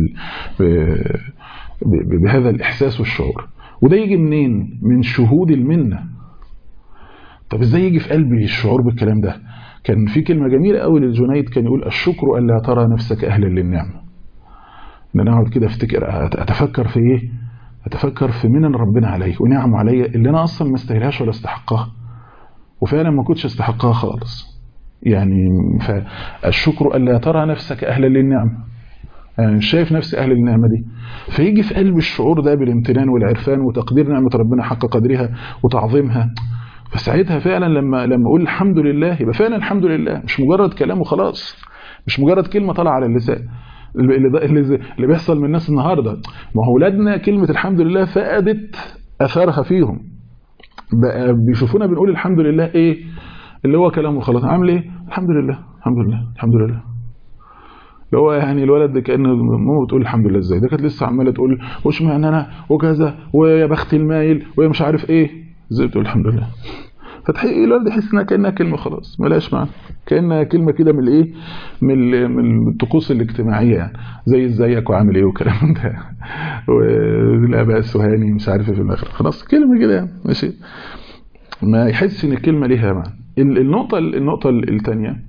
بال... بهذا الإحساس والشعور وده يجي منين من شهود المنة طب ازاي يجي في قلبي الشعور بالكلام ده كان في كلمة جميلة قوي للجنيد كان يقول الشكر ألا ترى نفسك أهلا للنعمة ان انا اقعد كده افتكر اتفكر في ايه اتفكر في منن ربنا علي ونعم علي اللي انا اصلا ما استاهلهاش ولا استحقها وفعلا ما كنتش استحقها خالص يعني فالشكر ألا ترى نفسك أهلا للنعمة يعني مش شايف نفسي أهل للنعمة دي فيجي في قلب الشعور ده بالامتنان والعرفان وتقدير نعمة ربنا حق قدرها وتعظيمها فساعتها فعلا لما لما اقول الحمد لله يبقى فعلا الحمد لله مش مجرد كلام وخلاص مش مجرد كلمة طالعه على اللسان اللي, اللي, اللي بيحصل من الناس النهارده ما هو اولادنا كلمة الحمد لله فقدت اثرها فيهم بقى بيشوفونا بنقول الحمد لله ايه اللي هو كلام وخلاص عامل ايه الحمد لله الحمد لله الحمد لله اللي هو يعني الولد ده كان ماما بتقول الحمد لله ازاي ده كانت لسه عماله تقول واشمعنى انا وكذا ويا بختي المايل ويا مش عارف ايه ازاي بتقول الحمد لله فتحقيق الولد يحس انها كانها كلمه خلاص ملهاش معنى كانها كلمه كده من الايه من من الطقوس الاجتماعيه يعني زي ازيك وعامل ايه وكلام ده والاباء السهاني مش عارف ايه في الاخر خلاص كلمه كده يعني ماشي ما يحس ان الكلمه ليها معنى النقطه النقطه الثانيه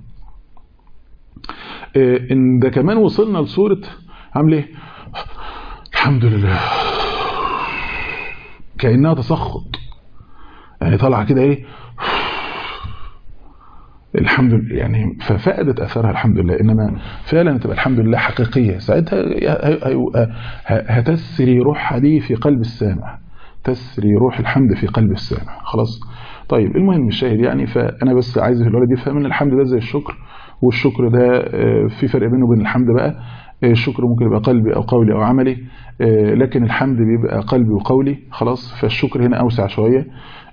ان ده كمان وصلنا لصوره عامل ايه الحمد لله كانها تسخط يعني طالعه كده ايه الحمد لله يعني ففقدت اثرها الحمد لله انما فعلا تبقى الحمد لله حقيقيه ساعتها هتسري روحها دي في قلب السامع تسري روح الحمد في قلب السامع خلاص طيب المهم الشاهد يعني فانا بس عايز الولد يفهم ان الحمد ده زي الشكر والشكر ده في فرق بينه وبين الحمد بقى الشكر ممكن يبقى قلبي او قولي او عملي لكن الحمد بيبقى قلبي وقولي خلاص فالشكر هنا اوسع شويه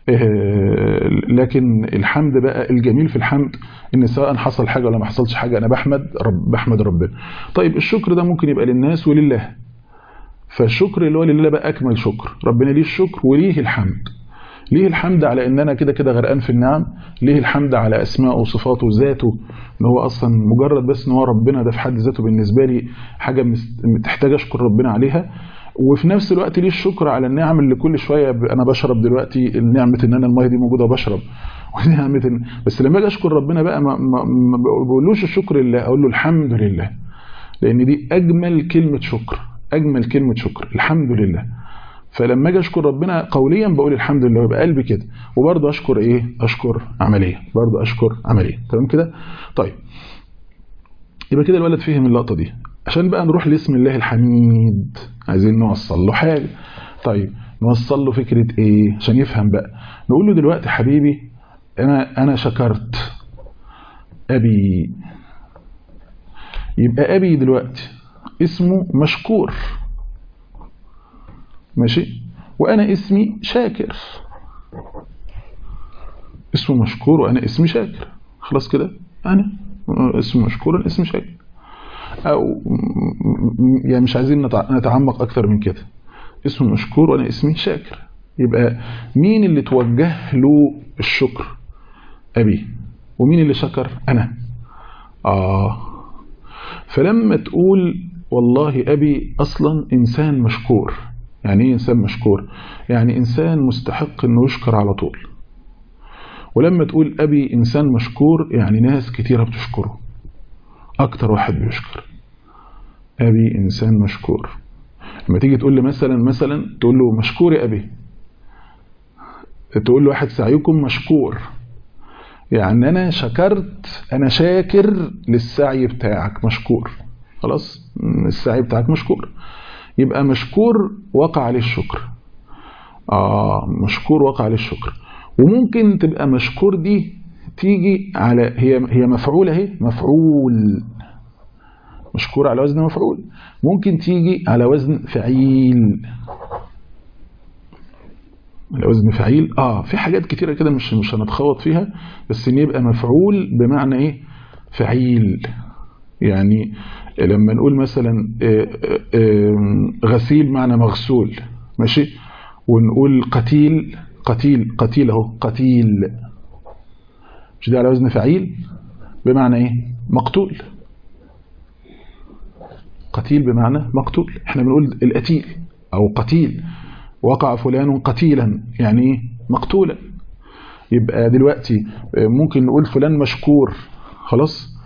لكن الحمد بقى الجميل في الحمد ان سواء حصل حاجه ولا ما حصلش حاجه انا بحمد رب بحمد ربنا طيب الشكر ده ممكن يبقى للناس ولله فالشكر اللي هو لله بقى اكمل شكر ربنا ليه الشكر وليه الحمد ليه الحمد على ان انا كده كده غرقان في النعم ليه الحمد على اسماءه وصفاته وذاته ان هو اصلا مجرد بس ان هو ربنا ده في حد ذاته بالنسبه لي حاجه محتاج اشكر ربنا عليها وفي نفس الوقت ليه الشكر على النعم اللي كل شويه انا بشرب دلوقتي نعمه ان انا الميه دي موجوده وبشرب ونعمه إن بس لما اجي اشكر ربنا بقى ما, ما, ما بقولوش الشكر لله اقول له الحمد لله لان دي اجمل كلمه شكر اجمل كلمه شكر الحمد لله فلما اجي اشكر ربنا قوليا بقول الحمد لله ويبقى قلبي كده وبرضه اشكر ايه اشكر عمليا برضه اشكر عمليا تمام كده طيب يبقى كده الولد فهم اللقطه دي عشان بقى نروح لاسم الله الحميد عايزين نوصل له حاجه طيب نوصل له فكره ايه عشان يفهم بقى نقول له دلوقتي حبيبي انا انا شكرت ابي يبقى ابي دلوقتي اسمه مشكور ماشي وانا اسمي شاكر اسمه مشكور وانا اسمي شاكر خلاص كده انا اسمي مشكور انا اسمي شاكر او يعني مش عايزين نتعمق اكتر من كده اسمه مشكور وانا اسمي شاكر يبقى مين اللي توجه له الشكر ابي ومين اللي شكر انا اه فلما تقول والله ابي اصلا انسان مشكور يعني ايه انسان مشكور يعني انسان مستحق انه يشكر على طول ولما تقول ابي انسان مشكور يعني ناس كتيره بتشكره اكتر واحد بيشكر ابي انسان مشكور لما تيجي تقول لي مثلا مثلا تقول له مشكور يا ابي تقول له واحد سعيكم مشكور يعني انا شكرت انا شاكر للسعي بتاعك مشكور خلاص السعي بتاعك مشكور يبقى مشكور وقع عليه الشكر اه مشكور وقع عليه الشكر وممكن تبقى مشكور دي تيجي على هي هي مفعوله اهي مفعول مشكور على وزن مفعول ممكن تيجي على وزن فعيل على وزن فعيل اه في حاجات كتيره كده مش مش هنتخوض فيها بس ان يبقى مفعول بمعنى ايه فعيل يعني لما نقول مثلا غسيل معنى مغسول ماشي ونقول قتيل قتيل قتيل اهو قتيل مش ده على وزن فعيل بمعنى ايه مقتول قتيل بمعنى مقتول احنا بنقول القتيل او قتيل وقع فلان قتيلا يعني ايه مقتولا يبقى دلوقتي ممكن نقول فلان مشكور خلاص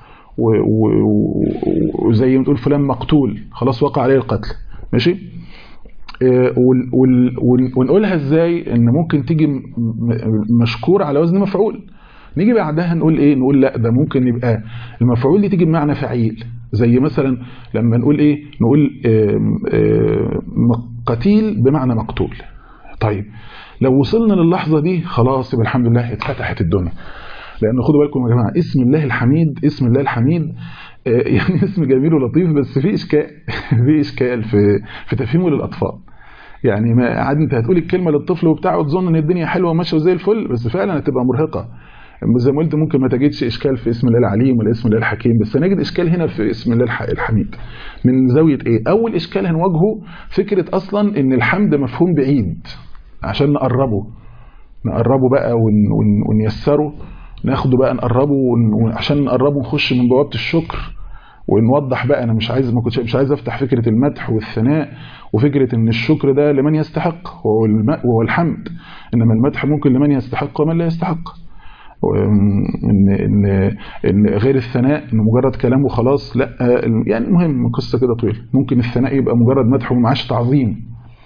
وزي ما تقول فلان مقتول خلاص وقع عليه القتل ماشي ونقولها ازاي ان ممكن تيجي مشكور على وزن مفعول نيجي بعدها نقول ايه نقول لا ده ممكن يبقى المفعول دي تيجي بمعنى فعيل زي مثلا لما نقول ايه نقول قتيل بمعنى مقتول طيب لو وصلنا للحظه دي خلاص يبقى الحمد لله اتفتحت الدنيا لان خدوا بالكم يا جماعه اسم الله الحميد اسم الله الحميد يعني اسم جميل ولطيف بس في اشكال في اشكال في في تفهيمه للاطفال يعني ما عاد انت هتقول الكلمه للطفل وبتاع وتظن ان الدنيا حلوه وماشيه زي الفل بس فعلا هتبقى مرهقه زي ما قلت ممكن ما تجدش اشكال في اسم الله العليم ولا اسم الله الحكيم بس هنجد اشكال هنا في اسم الله الحميد من زاويه ايه اول اشكال هنواجهه فكره اصلا ان الحمد مفهوم بعيد عشان نقربه نقربه بقى ون ون ونيسره ناخده بقى نقربه ون عشان نقربه نخش من بوابه الشكر ونوضح بقى انا مش عايز ما كنتش مش عايز افتح فكره المدح والثناء وفكره ان الشكر ده لمن يستحق وهو وهو الحمد انما المدح ممكن لمن يستحق ومن لا يستحق ان ان ان غير الثناء انه مجرد كلام وخلاص لا يعني المهم قصه كده طويله ممكن الثناء يبقى مجرد مدح ومعاش تعظيم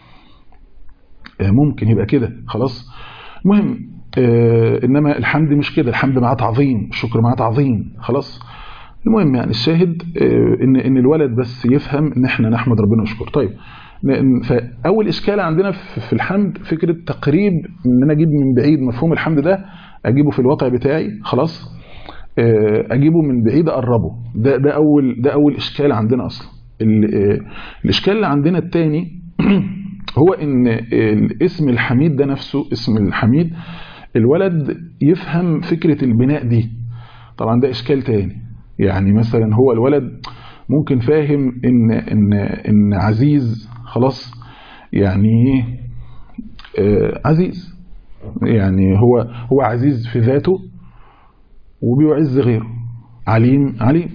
ممكن يبقى كده خلاص المهم انما الحمد مش كده الحمد معاه تعظيم الشكر معاه تعظيم خلاص المهم يعني الشاهد ان ان الولد بس يفهم ان احنا نحمد ربنا ونشكر طيب فاول اشكال عندنا في الحمد فكره تقريب ان انا اجيب من بعيد مفهوم الحمد ده اجيبه في الوضع بتاعي خلاص اجيبه من بعيد اقربه ده ده اول ده اول اشكال عندنا اصلا الاشكال اللي عندنا الثاني هو ان الاسم الحميد ده نفسه اسم الحميد الولد يفهم فكره البناء دي طبعا ده اشكال تاني يعني مثلا هو الولد ممكن فاهم ان ان ان عزيز خلاص يعني آه عزيز يعني هو هو عزيز في ذاته وبيعز غيره عليم عليم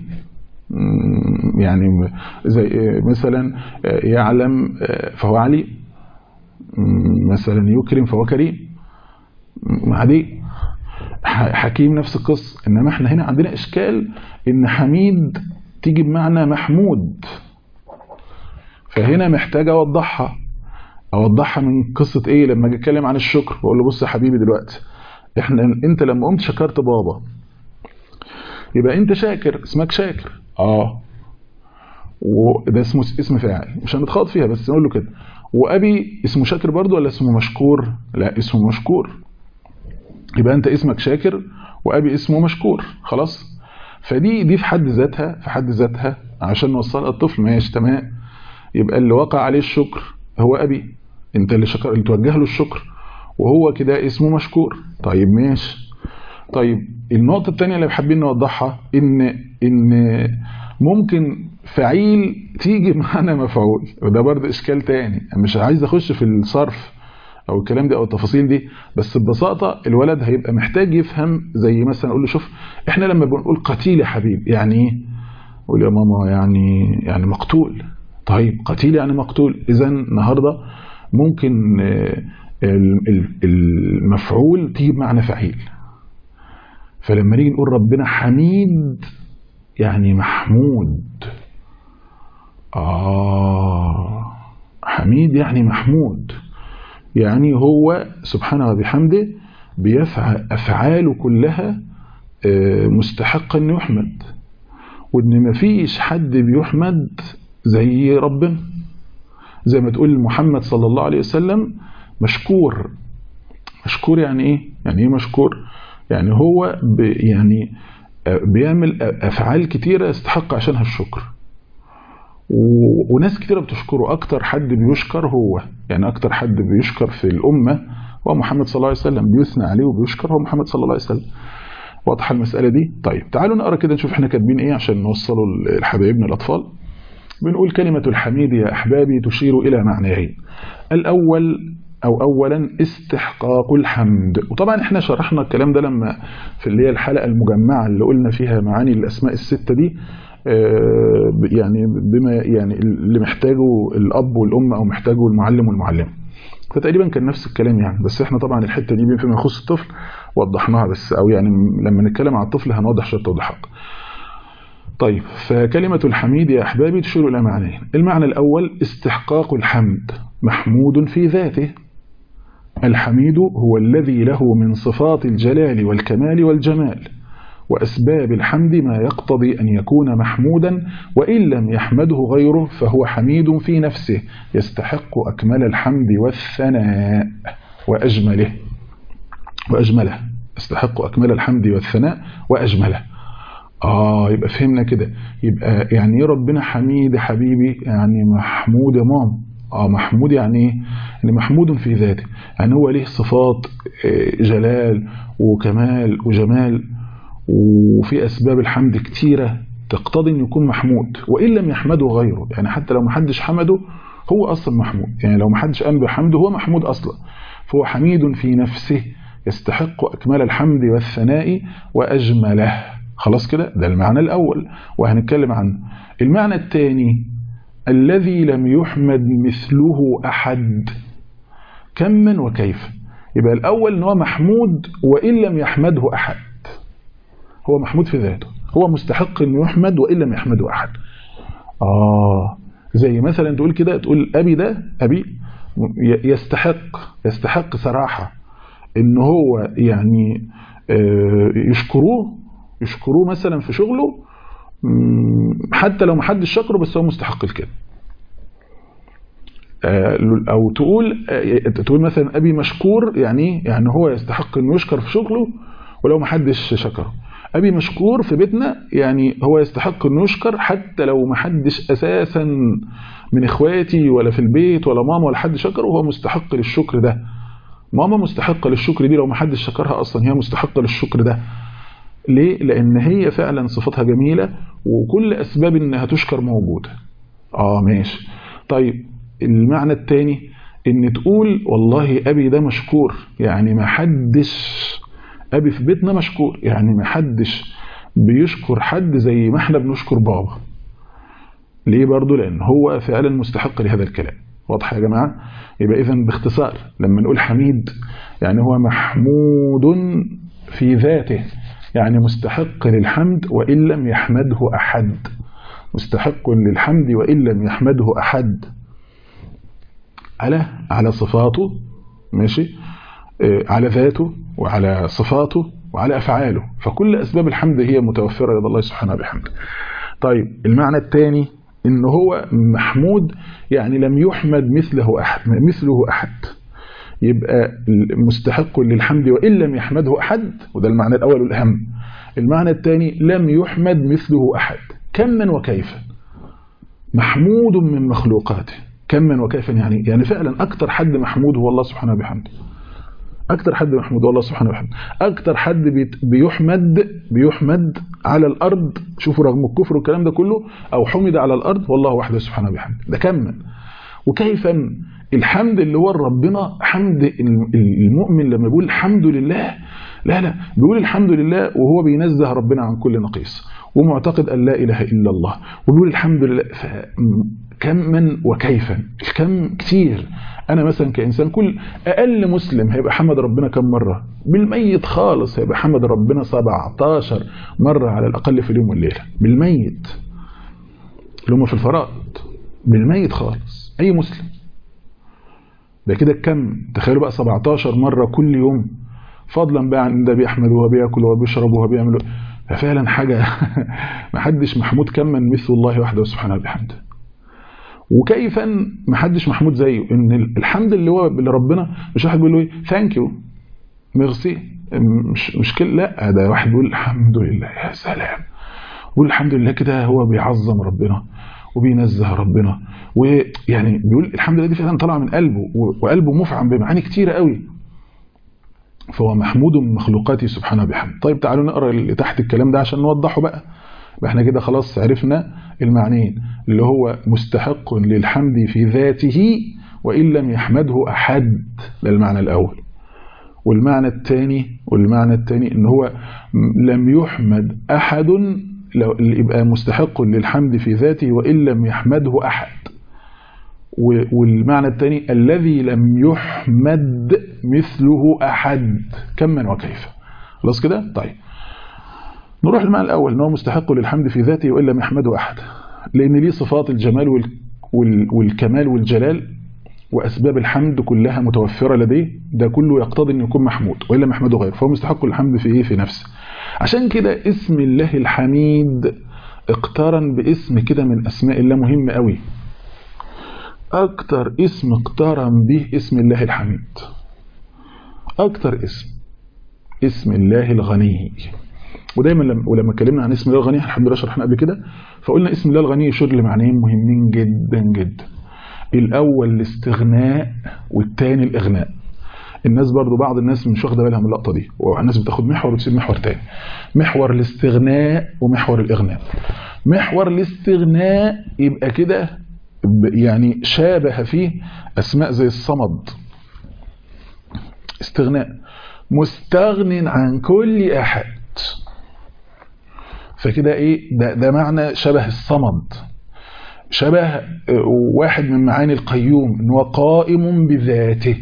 يعني زي مثلا يعلم فهو عليم مثلا يكرم فهو كريم عادي حكيم نفس القصة انما احنا هنا عندنا اشكال ان حميد تيجي بمعنى محمود فهنا محتاج اوضحها اوضحها من قصة ايه لما اجي اتكلم عن الشكر بقول له بص يا حبيبي دلوقتي احنا انت لما قمت شكرت بابا يبقى انت شاكر اسمك شاكر اه وده اسمه اسم فاعل مش هنتخاط فيها بس نقول له كده وابي اسمه شاكر برضه ولا اسمه مشكور لا اسمه مشكور يبقى انت اسمك شاكر وابي اسمه مشكور خلاص فدي دي في حد ذاتها في حد ذاتها عشان نوصلها الطفل ماشي تمام يبقى اللي وقع عليه الشكر هو ابي انت اللي شكر اللي توجه له الشكر وهو كده اسمه مشكور طيب ماشي طيب النقطة الثانية اللي حابين نوضحها ان ان ممكن فعيل تيجي معانا مفعول وده برضه اشكال تاني مش عايز اخش في الصرف او الكلام ده او التفاصيل دي بس ببساطه الولد هيبقى محتاج يفهم زي مثلا اقول له شوف احنا لما بنقول قتيل يا حبيب يعني ايه يقول يا ماما يعني يعني مقتول طيب قتيل يعني مقتول اذا النهارده ممكن المفعول تيجي بمعنى فعيل فلما نيجي نقول ربنا حميد يعني محمود آه حميد يعني محمود يعني هو سبحانه وبحمده بيفعل أفعاله كلها مستحقة أن يحمد وأن مفيش حد بيحمد زي ربنا زي ما تقول محمد صلى الله عليه وسلم مشكور مشكور يعني ايه يعني ايه مشكور يعني هو يعني بيعمل افعال كتيره يستحق عشانها الشكر وناس كتيره بتشكره اكتر حد بيشكر هو يعني اكتر حد بيشكر في الامه هو محمد صلى الله عليه وسلم بيثنى عليه وبيشكر هو محمد صلى الله عليه وسلم واضحه المساله دي طيب تعالوا نقرا كده نشوف احنا كاتبين ايه عشان نوصله لحبايبنا الاطفال بنقول كلمة الحميد يا أحبابي تشير إلى معنيين الأول أو أولا استحقاق الحمد وطبعا احنا شرحنا الكلام ده لما في اللي هي الحلقة المجمعة اللي قلنا فيها معاني الأسماء الستة دي يعني بما يعني اللي محتاجه الأب والأم أو محتاجه المعلم والمعلمة فتقريبا كان نفس الكلام يعني بس احنا طبعا الحتة دي فيما يخص الطفل وضحناها بس أو يعني لما نتكلم على الطفل هنوضح شوية توضيحات طيب فكلمة الحميد يا أحبابي تشير إلى معنيين المعنى الأول استحقاق الحمد محمود في ذاته الحميد هو الذي له من صفات الجلال والكمال والجمال وأسباب الحمد ما يقتضي أن يكون محمودا وإن لم يحمده غيره فهو حميد في نفسه يستحق أكمل الحمد والثناء وأجمله وأجمله يستحق أكمل الحمد والثناء وأجمله آه يبقى فهمنا كده يبقى يعني ايه ربنا حميد حبيبي يعني محمود يا مام اه محمود يعني ايه يعني محمود في ذاته يعني هو ليه صفات جلال وكمال وجمال وفي اسباب الحمد كتيره تقتضي ان يكون محمود وان لم يحمده غيره يعني حتى لو ما حدش حمده هو اصلا محمود يعني لو ما حدش قام بحمده هو محمود اصلا فهو حميد في نفسه يستحق أكمل الحمد والثناء وأجمله خلاص كده ده المعنى الأول وهنتكلم عنه المعنى الثاني الذي لم يحمد مثله أحد كما وكيف يبقى الأول ان هو محمود وإن لم يحمده أحد هو محمود في ذاته هو مستحق أن يحمد وإن لم يحمده أحد آه زي مثلا تقول كده تقول أبي ده أبي يستحق يستحق صراحة ان هو يعني يشكروه يشكروه مثلا في شغله حتى لو ما حدش شكره بس هو مستحق الكده او تقول تقول مثلا ابي مشكور يعني يعني هو يستحق انه يشكر في شغله ولو ما حدش شكره ابي مشكور في بيتنا يعني هو يستحق انه يشكر حتى لو ما حدش اساسا من اخواتي ولا في البيت ولا ماما ولا حد شكره وهو مستحق للشكر ده ماما مستحقه للشكر دي لو ما حدش شكرها اصلا هي مستحقه للشكر ده ليه لان هي فعلا صفاتها جميله وكل اسباب انها تشكر موجوده اه ماشي طيب المعنى الثاني ان تقول والله ابي ده مشكور يعني ما حدش ابي في بيتنا مشكور يعني ما حدش بيشكر حد زي ما احنا بنشكر بابا ليه برضو لان هو فعلا مستحق لهذا الكلام واضح يا جماعه يبقى اذا باختصار لما نقول حميد يعني هو محمود في ذاته يعني مستحق للحمد وان لم يحمده احد مستحق للحمد وان لم يحمده احد على على صفاته ماشي على ذاته وعلى صفاته وعلى افعاله فكل اسباب الحمد هي متوفره لدى الله سبحانه وبحمده طيب المعنى الثاني ان هو محمود يعني لم يحمد مثله احد مثله احد يبقى مستحق للحمد وان لم يحمده احد وده المعنى الاول والاهم المعنى الثاني لم يحمد مثله احد كما وكيفا محمود من مخلوقاته كما وكيفا يعني يعني فعلا اكثر حد محمود هو الله سبحانه وبحمده اكتر حد محمود والله سبحانه وتعالى اكتر حد بيحمد بيحمد على الارض شوفوا رغم الكفر والكلام ده كله او حمد على الارض والله وحده سبحانه وبحمده ده كما وكيفا الحمد اللي هو ربنا حمد المؤمن لما بيقول الحمد لله لا لا بيقول الحمد لله وهو بينزه ربنا عن كل نقيص ومعتقد ان لا اله الا الله وبيقول الحمد لله كما وكيفا الكم كتير انا مثلا كانسان كل اقل مسلم هيبقى حمد ربنا كم مره بالميت خالص هيبقى حمد ربنا 17 مره على الاقل في اليوم والليله بالميت اللي هم في الفرائض بالميت خالص اي مسلم ده كده كم تخيلوا بقى 17 مره كل يوم فضلا بقى عن ده بيحمد وهو بياكل وهو بيشرب وهو بيعمل ففعلا حاجه ما حدش محمود كما مثل الله وحده سبحانه وبحمده وكيفا ما حدش محمود زيه ان الحمد اللي هو اللي ربنا مش واحد بيقول له ايه ثانك يو ميرسي مش مش كل لا ده واحد بيقول الحمد لله يا سلام بيقول الحمد لله كده هو بيعظم ربنا وبينزه ربنا ويعني بيقول الحمد لله دي فعلا طالعه من قلبه وقلبه مفعم بمعاني كتيره قوي فهو محمود من مخلوقاته سبحانه وبحمده طيب تعالوا نقرا اللي تحت الكلام ده عشان نوضحه بقى احنا كده خلاص عرفنا المعنيين اللي هو مستحق للحمد في ذاته وإن لم يحمده أحد ده المعنى الأول والمعنى الثاني والمعنى الثاني ان هو لم يحمد أحد لو يبقى مستحق للحمد في ذاته وإن لم يحمده أحد والمعنى الثاني الذي لم يحمد مثله أحد كما وكيف خلاص كده طيب نروح المعنى الأول أنه مستحق للحمد في ذاته وإن لم يحمده أحد لأن ليه صفات الجمال والكمال والجلال وأسباب الحمد كلها متوفرة لديه ده كله يقتضي أن يكون محمود وإلا محمده غيره فهو مستحق للحمد في إيه في نفسه عشان كده اسم الله الحميد اقترن باسم كده من أسماء الله مهم قوي أكتر اسم اقترن به اسم الله الحميد أكتر اسم اسم الله الغني ودايما لما ولما اتكلمنا عن اسم الله الغني الحمد لله شرحنا قبل كده فقلنا اسم الله الغني يشير لمعنيين مهمين جدا جدا الاول الاستغناء والثاني الاغناء الناس برضو بعض الناس مش واخده بالها من اللقطه دي والناس بتاخد محور وتسيب محور تاني محور الاستغناء ومحور الاغناء محور الاستغناء يبقى كده يعني شابه فيه اسماء زي الصمد استغناء مستغن عن كل أحد فكده إيه ده, ده معنى شبه الصمد شبه واحد من معاني القيوم إن هو قائم بذاته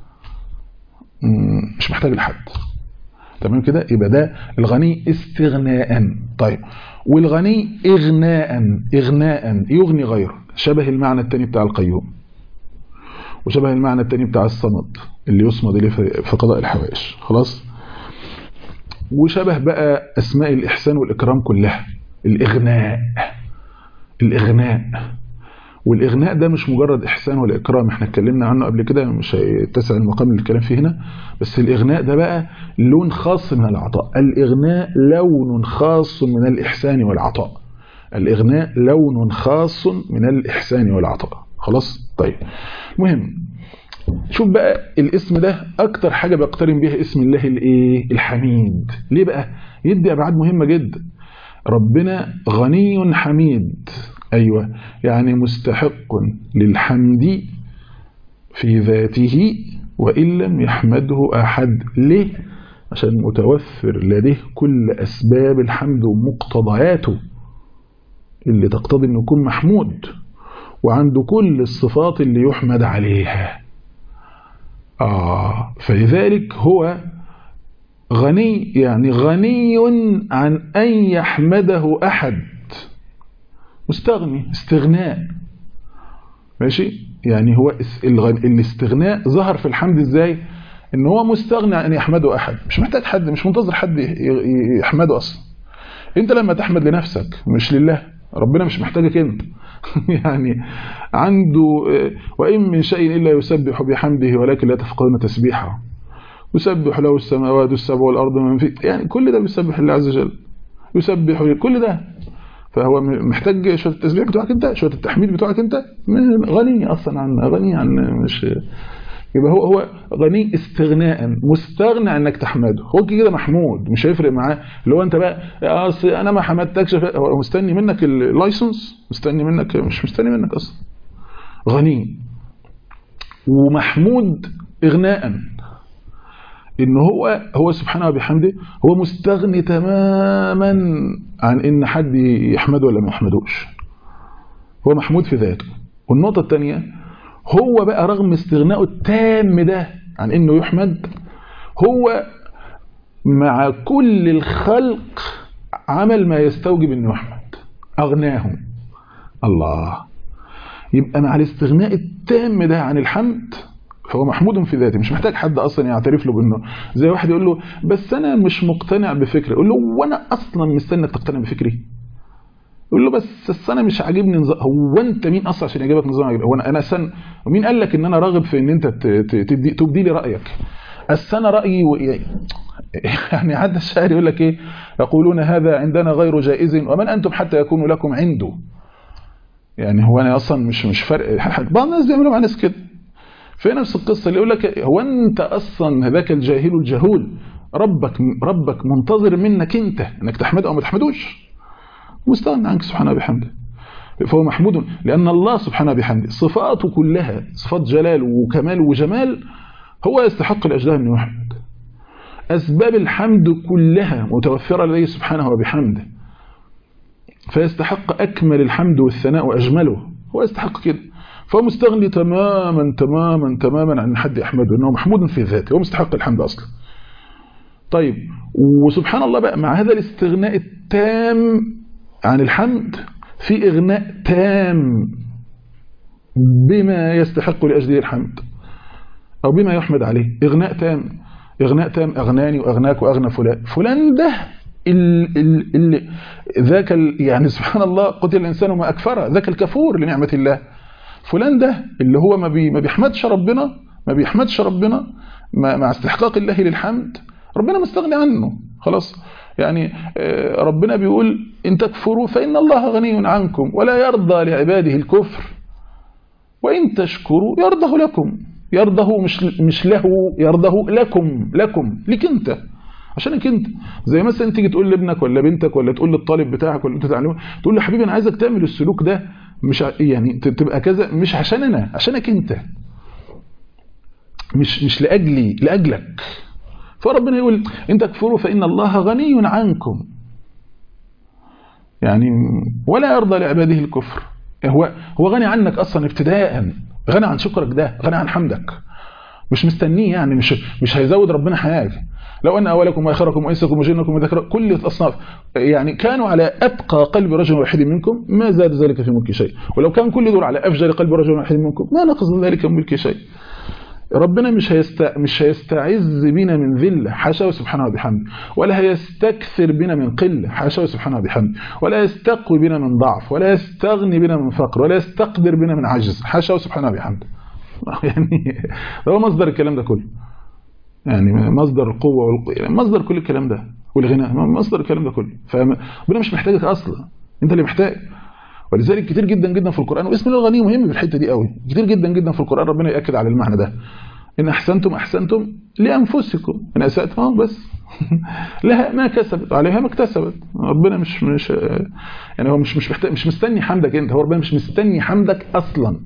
مش محتاج لحد تمام كده يبقى ده الغني استغناء طيب والغني إغناء إغناء يغني غيره شبه المعنى الثاني بتاع القيوم وشبه المعنى الثاني بتاع الصمد اللي يصمد إليه في قضاء الحوائج خلاص وشبه بقى أسماء الإحسان والإكرام كلها الإغناء الإغناء والإغناء ده مش مجرد إحسان ولا إكرام احنا اتكلمنا عنه قبل كده مش هيتسع المقام للكلام فيه هنا بس الإغناء ده بقى لون خاص من العطاء الإغناء لون خاص من الإحسان والعطاء الإغناء لون خاص من الإحسان والعطاء خلاص طيب مهم شوف بقى الاسم ده أكتر حاجة بيقترن بيها اسم الله الإيه الحميد ليه بقى يدي أبعاد مهمة جدا ربنا غني حميد أيوة يعني مستحق للحمد في ذاته وإن لم يحمده أحد ليه؟ عشان متوفر لديه كل أسباب الحمد ومقتضياته اللي تقتضي أنه يكون محمود وعنده كل الصفات اللي يحمد عليها آه فلذلك هو غني يعني غني عن أن يحمده أحد مستغني استغناء ماشي يعني هو الاستغناء ظهر في الحمد ازاي ان هو مستغني عن ان يحمده احد مش محتاج حد مش منتظر حد يحمده اصلا انت لما تحمد لنفسك مش لله ربنا مش محتاجك انت يعني عنده وان من شيء الا يسبح بحمده ولكن لا تفقهون تسبيحه يسبح له السماوات السبع والارض من في يعني كل ده بيسبح الله عز وجل يسبح كل ده فهو محتاج شويه التسبيح بتوعك انت شويه التحميد بتوعك انت غني اصلا عن غني عن مش يبقى هو هو غني استغناء مستغنى عن انك تحمده هو كده محمود مش هيفرق معاه اللي هو انت بقى اصل انا ما حمدتكش هو مستني منك اللايسنس مستني منك مش مستني منك اصلا غني ومحمود اغناء ان هو هو سبحانه وبحمده هو مستغني تماما عن ان حد يحمده ولا ما يحمدوش هو محمود في ذاته والنقطة الثانية هو بقى رغم استغنائه التام ده عن انه يحمد هو مع كل الخلق عمل ما يستوجب انه يحمد اغناهم الله يبقى مع الاستغناء التام ده عن الحمد فهو محمود في ذاته مش محتاج حد اصلا يعترف له بانه زي واحد يقول له بس انا مش مقتنع بفكري يقول له وانا اصلا مستنيك تقتنع بفكري يقول له بس بس انا مش عاجبني نظام هو انت مين اصلا عشان يعجبك نظام هو انا انا سن ومين قال لك ان انا راغب في ان انت تدي تبدي لي رايك بس انا رايي و... يعني حد الشاعر يقول لك ايه يقولون هذا عندنا غير جائز ومن انتم حتى يكون لكم عنده يعني هو انا اصلا مش مش فرق بعض الناس بيعملوا مع ناس كده في نفس القصة اللي يقول لك هو أنت أصلا هذاك الجاهل الجهول ربك ربك منتظر منك أنت أنك تحمده أو ما تحمدوش مستغنى عنك سبحانه بحمده فهو محمود لأن الله سبحانه بحمده صفاته كلها صفات جلال وكمال وجمال هو يستحق الأجداء أنه يحمد أسباب الحمد كلها متوفرة لديه سبحانه وبحمده فيستحق أكمل الحمد والثناء وأجمله هو يستحق كده فهو مستغني تماما تماما تماما عن حد يحمده انه محمود في ذاته هو مستحق الحمد اصلا طيب وسبحان الله بقى مع هذا الاستغناء التام عن الحمد في اغناء تام بما يستحق لاجله الحمد او بما يحمد عليه اغناء تام اغناء تام اغناني واغناك واغنى فلان فلان ده اللي ذاك يعني سبحان الله قتل الانسان ما اكفره ذاك الكفور لنعمه الله فلان ده اللي هو ما, بي ما بيحمدش ربنا ما بيحمدش ربنا مع استحقاق الله للحمد ربنا مستغني عنه خلاص يعني ربنا بيقول إن تكفروا فإن الله غني عنكم ولا يرضى لعباده الكفر وإن تشكروا يرضه لكم يرضه مش مش له يرضه لكم لكم لك انت عشانك انت زي مثلا انت تيجي تقول لابنك ولا بنتك ولا تقول للطالب بتاعك ولا انت تعلمه تقول له حبيبي انا عايزك تعمل السلوك ده مش يعني تبقى كذا مش عشان انا عشانك انت مش مش لاجلي لاجلك فربنا يقول ان تكفروا فان الله غني عنكم يعني ولا يرضى لعباده الكفر هو هو غني عنك اصلا ابتداء غني عن شكرك ده غني عن حمدك مش مستنيه يعني مش مش هيزود ربنا حاجه لو ان اولكم واخركم وانسكم وجنكم وذكركم كل الاصناف يعني كانوا على اتقى قلب رجل واحد منكم ما زاد ذلك في ملك شيء ولو كان كل دول على افجر قلب رجل واحد منكم ما نقص ذلك من ملك شيء ربنا مش هيست... مش هيستعز بنا من ذله حاشا سبحانه وبحمده ولا هيستكثر بنا من قله حاشا سبحانه وبحمده ولا يستقوي بنا من ضعف ولا يستغني بنا من فقر ولا يستقدر بنا من عجز حاشا سبحانه وبحمده يعني هو مصدر الكلام ده كله يعني مصدر القوه والق... يعني مصدر كل الكلام ده والغنى مصدر الكلام ده كله فربنا مش محتاجك اصلا انت اللي محتاج ولذلك كتير جدا جدا في القرآن واسم الله الغني مهم في الحتة دي قوي كتير جدا جدا في القرآن ربنا يأكد على المعنى ده إن أحسنتم أحسنتم لأنفسكم إن أسأتم بس لها ما كسبت عليها ما اكتسبت ربنا مش مش يعني هو مش مش محتاج مش مستني حمدك انت هو ربنا مش مستني حمدك اصلا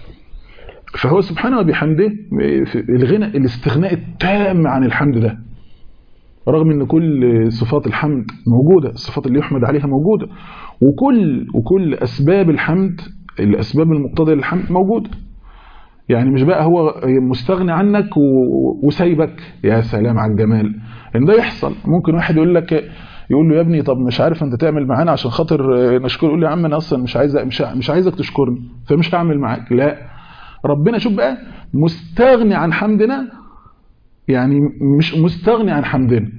فهو سبحانه وبحمده الغنى الاستغناء التام عن الحمد ده رغم ان كل صفات الحمد موجودة الصفات اللي يحمد عليها موجودة وكل وكل اسباب الحمد الاسباب المقتضيه للحمد موجوده يعني مش بقى هو مستغني عنك وسايبك يا سلام على الجمال ان ده يحصل ممكن واحد يقول لك يقول له يا ابني طب مش عارف انت تعمل معانا عشان خاطر نشكر يقول له يا عم انا اصلا مش عايز مش مش عايزك تشكرني فمش هعمل معاك لا ربنا شوف بقى مستغني عن حمدنا يعني مش مستغني عن حمدنا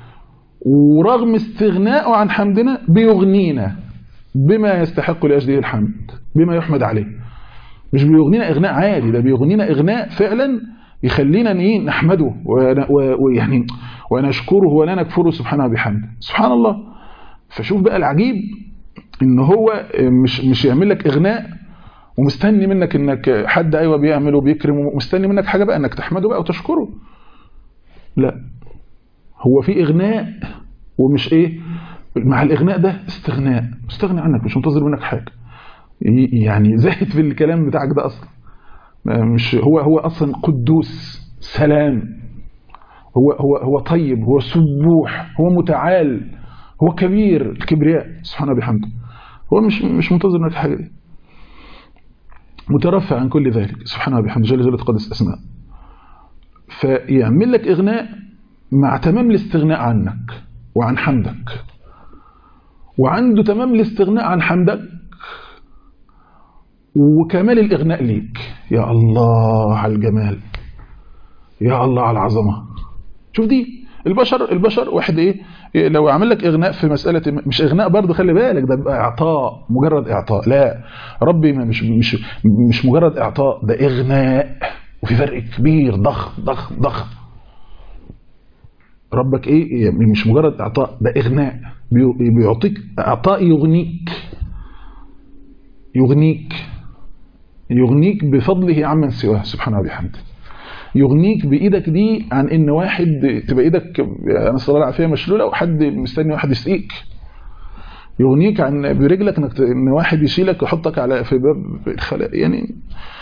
ورغم استغنائه عن حمدنا بيغنينا بما يستحق لأجله الحمد بما يحمد عليه مش بيغنينا إغناء عادي ده بيغنينا إغناء فعلا يخلينا ايه نحمده ويعني ونشكره ولا نكفره سبحانه وبحمده سبحان الله فشوف بقى العجيب ان هو مش مش يعمل لك اغناء ومستني منك انك حد ايوه بيعمل وبيكرم ومستني منك حاجه بقى انك تحمده بقى وتشكره لا هو في اغناء ومش ايه مع الاغناء ده استغناء مستغني عنك مش منتظر منك حاجه يعني زاهد في الكلام بتاعك ده اصلا مش هو هو اصلا قدوس سلام هو هو هو طيب هو سبوح هو متعال هو كبير الكبرياء سبحانه وبحمده هو مش مش منتظر منك حاجه دي مترفع عن كل ذلك سبحانه وبحمده جل جلاله قدس اسماء فيعمل لك اغناء مع تمام الاستغناء عنك وعن حمدك وعنده تمام الاستغناء عن حمدك وكمال الإغناء ليك يا الله على الجمال يا الله على العظمة شوف دي البشر البشر واحد ايه لو عمل لك اغناء في مساله مش اغناء برضه خلي بالك ده بيبقى اعطاء مجرد اعطاء لا ربي مش مش مش مجرد اعطاء ده اغناء وفي فرق كبير ضخم ضخم ضخم ربك ايه مش مجرد اعطاء ده اغناء بيعطيك اعطاء يغنيك يغنيك يغنيك بفضله عمن سواه سبحانه وبحمده يغنيك بايدك دي عن ان واحد تبقى ايدك نسال الله العافيه مشلوله وحد مستني واحد يسقيك يغنيك عن برجلك انك ان واحد يشيلك ويحطك على في باب الخلاء يعني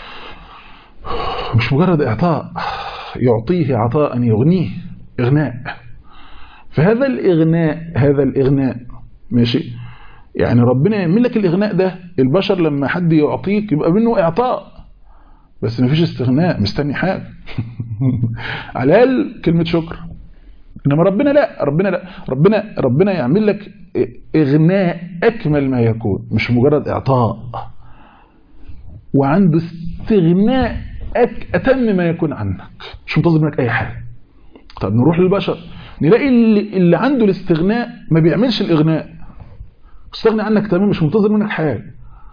مش مجرد اعطاء يعطيه عطاء يغنيه اغناء فهذا الاغناء هذا الاغناء ماشي يعني ربنا يعمل لك الاغناء ده البشر لما حد يعطيك يبقى منه اعطاء بس مفيش استغناء مستني حاجه على الاقل كلمه شكر انما ربنا لا ربنا لا ربنا ربنا يعمل لك اغناء اكمل ما يكون مش مجرد اعطاء وعنده استغناء أك اتم ما يكون عنك مش منتظر منك اي حاجه طب نروح للبشر نلاقي اللي, اللي عنده الاستغناء ما بيعملش الاغناء مستغني عنك تمام مش منتظر منك حاجه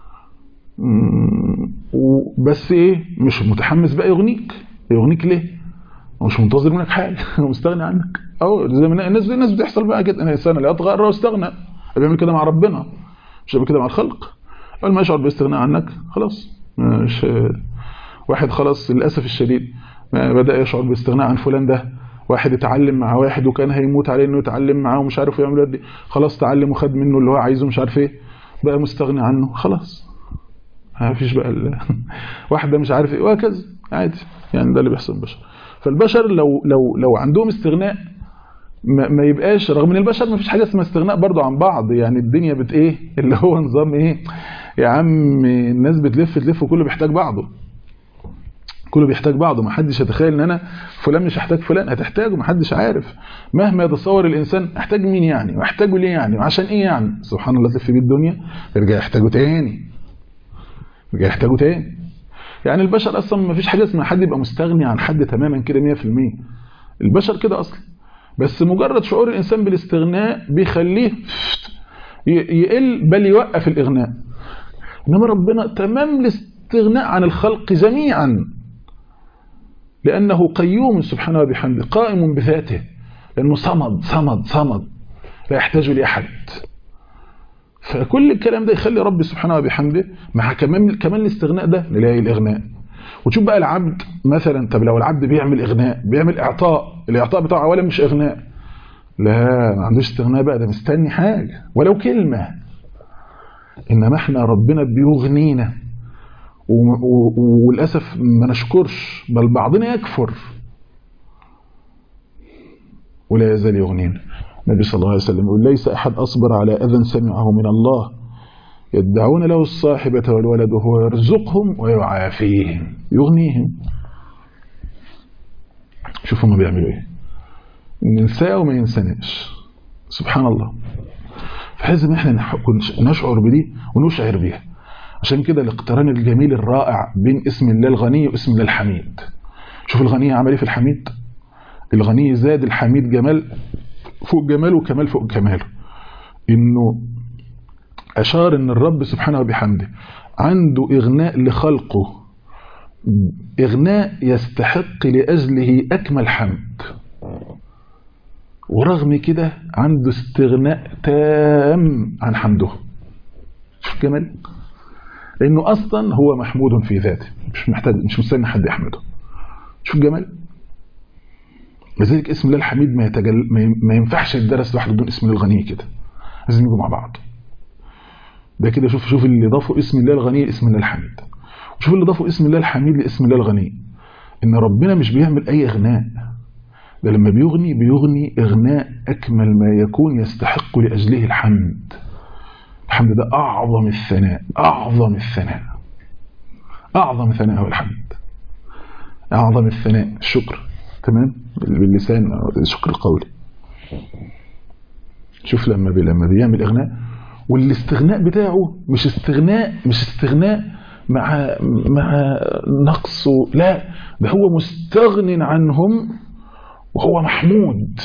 بس ايه مش متحمس بقى يغنيك يغنيك ليه مش منتظر منك حاجه هو مستغني عنك او زي ما الناس الناس بتحصل بقى كده الانسان لا يطغى واستغنى بيعمل كده مع ربنا مش بيعمل كده مع الخلق اول ما يشعر باستغناء عنك خلاص مش واحد خلاص للاسف الشديد بدا يشعر باستغناء عن فلان ده واحد اتعلم مع واحد وكان هيموت عليه انه يتعلم معاه ومش عارف يعمل قد خلاص تعلم وخد منه اللي هو عايزه مش عارف ايه بقى مستغني عنه خلاص ما فيش بقى ال... واحد ده مش عارف ايه وهكذا عادي يعني ده اللي بيحصل البشر فالبشر لو لو لو عندهم استغناء ما, ما يبقاش رغم ان البشر ما فيش حاجه اسمها استغناء برضو عن بعض يعني الدنيا بت ايه اللي هو نظام ايه يا عم الناس بتلف تلف وكله بيحتاج بعضه كله بيحتاج بعضه ما حدش يتخيل ان انا فلان مش هحتاج فلان هتحتاجه ما حدش عارف مهما يتصور الانسان احتاج مين يعني واحتاجه ليه يعني وعشان ايه يعني سبحان الله تلف بيه الدنيا يرجع يحتاجه تاني يرجع يحتاجه تاني يعني البشر اصلا ما فيش حاجه اسمها حد يبقى مستغني عن حد تماما كده 100% البشر كده اصلا بس مجرد شعور الانسان بالاستغناء بيخليه يقل بل يوقف الاغناء انما ربنا تمام الاستغناء عن الخلق جميعا لانه قيوم سبحانه وبحمده قائم بذاته لانه صمد صمد صمد لا يحتاج لاحد فكل الكلام ده يخلي ربي سبحانه وبحمده مع كمان كمان الاستغناء ده نلاقي الاغناء وتشوف بقى العبد مثلا طب لو العبد بيعمل اغناء بيعمل اعطاء الاعطاء بتاعه اولا مش اغناء لا ما عندوش استغناء بقى ده مستني حاجه ولو كلمه انما احنا ربنا بيغنينا وللاسف ما نشكرش بل بعضنا يكفر ولا يزال يغنينا النبي صلى الله عليه وسلم يقول ليس احد اصبر على اذى سمعه من الله يدعون له الصاحبة والولد وهو يرزقهم ويعافيهم يغنيهم شوفوا هم بيعملوا ايه ننساه وما ينساناش سبحان الله فلازم احنا نشعر بدي ونشعر بيها عشان كده الاقتران الجميل الرائع بين اسم الله الغني واسم الله الحميد شوف الغني عمل ايه في الحميد الغني زاد الحميد جمال فوق جماله وكمال فوق كماله انه أشار أن الرب سبحانه وبحمده عنده إغناء لخلقه إغناء يستحق لأجله أكمل حمد ورغم كده عنده استغناء تام عن حمده شوف جمال لأنه أصلا هو محمود في ذاته مش محتاج مش مستني حد يحمده شوف جمال لذلك اسم الله الحميد ما, يتجل ما ينفعش يدرس لوحده بدون اسم الله الغني كده لازم يجوا مع بعض ده كده شوف شوف اللي ضافوا اسم الله الغني لاسم الله الحميد وشوف اللي ضافوا اسم الله الحميد لاسم الله الغني ان ربنا مش بيعمل اي اغناء ده لما بيغني بيغني اغناء اكمل ما يكون يستحق لاجله الحمد الحمد ده اعظم الثناء اعظم الثناء اعظم ثناء هو الحمد اعظم الثناء الشكر تمام باللسان الشكر القولي شوف لما بي لما بيعمل اغناء والاستغناء بتاعه مش استغناء مش استغناء مع مع نقص لا ده هو مستغن عنهم وهو محمود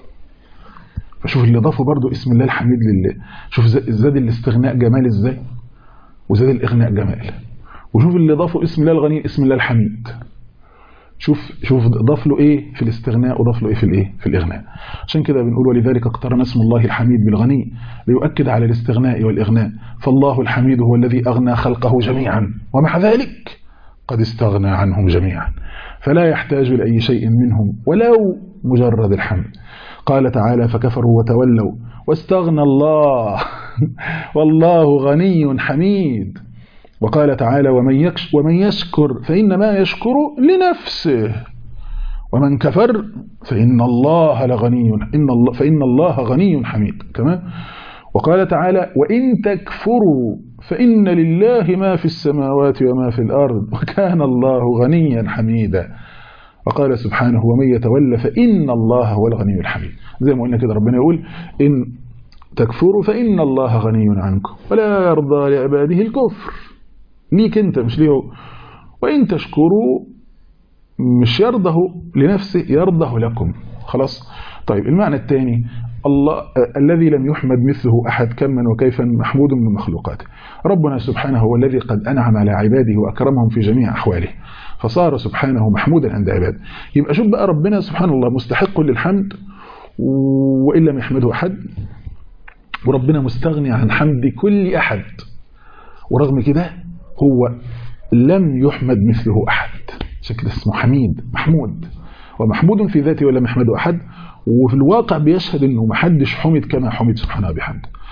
فشوف اللي ضافه برضو اسم الله الحميد لله شوف زاد الاستغناء جمال ازاي وزاد الاغناء جمال وشوف اللي ضافه اسم الله الغني اسم الله الحميد شوف شوف ضاف له ايه في الاستغناء وضاف له ايه في الايه في الاغناء عشان كده بنقول ولذلك اقترن اسم الله الحميد بالغني ليؤكد على الاستغناء والاغناء فالله الحميد هو الذي اغنى خلقه جميعا ومع ذلك قد استغنى عنهم جميعا فلا يحتاج لاي شيء منهم ولو مجرد الحمد قال تعالى فكفروا وتولوا واستغنى الله والله غني حميد وقال تعالى ومن, يكش ومن يشكر فإنما يشكر لنفسه ومن كفر فإن الله لغني إن الله فإن الله غني حميد كمان وقال تعالى وإن تكفروا فإن لله ما في السماوات وما في الأرض وكان الله غنيا حميدا وقال سبحانه ومن يتولى فإن الله هو الغني الحميد زي ما قلنا كده ربنا يقول إن تكفروا فإن الله غني عنكم ولا يرضى لعباده الكفر ليك انت مش ليه وإن تشكروا مش يرضه لنفسه يرضه لكم خلاص طيب المعنى الثاني الله الذي لم يحمد مثله أحد كما وكيفا محمود من مخلوقاته ربنا سبحانه هو الذي قد أنعم على عباده وأكرمهم في جميع أحواله فصار سبحانه محمودا عند عباده يبقى شوف بقى ربنا سبحان الله مستحق للحمد وإن لم يحمده أحد وربنا مستغني عن حمد كل أحد ورغم كده هو لم يحمد مثله أحد شكل اسمه حميد محمود ومحمود في ذاته ولم يحمده أحد وفي الواقع بيشهد أنه محدش حمد كما حمد سبحانه بحمده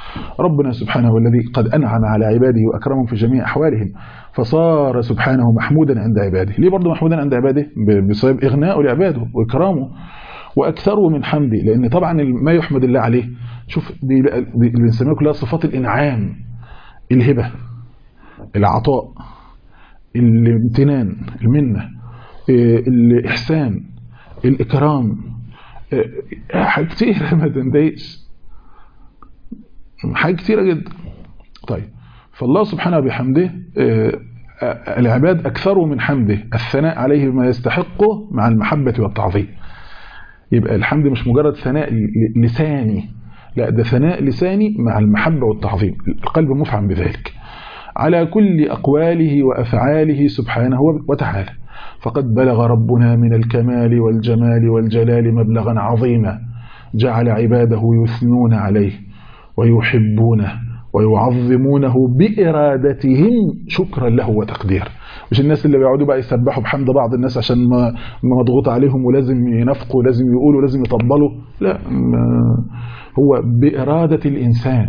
ربنا سبحانه هو الذي قد أنعم على عباده وأكرمهم في جميع أحوالهم فصار سبحانه محمودا عند عباده ليه برضه محمودا عند عباده بسبب إغناءه لعباده وإكرامه وأكثره من حمده لأن طبعا ما يحمد الله عليه شوف دي, دي اللي بنسميها كلها صفات الإنعام الهبة العطاء الامتنان المنة الإحسان الإكرام حاجة كتيرة ما تنتهيش حاجة كتيرة جدا طيب فالله سبحانه بحمده العباد أكثروا من حمده الثناء عليه بما يستحقه مع المحبة والتعظيم يبقى الحمد مش مجرد ثناء لساني لا ده ثناء لساني مع المحبة والتعظيم القلب مفعم بذلك على كل أقواله وأفعاله سبحانه وتعالى فقد بلغ ربنا من الكمال والجمال والجلال مبلغا عظيما جعل عباده يثنون عليه ويحبونه ويعظمونه بإرادتهم شكرا له وتقدير مش الناس اللي بيقعدوا بقى يسبحوا بحمد بعض الناس عشان ما مضغوط عليهم ولازم ينفقوا ولازم يقولوا ولازم يطبلوا لا هو بإرادة الإنسان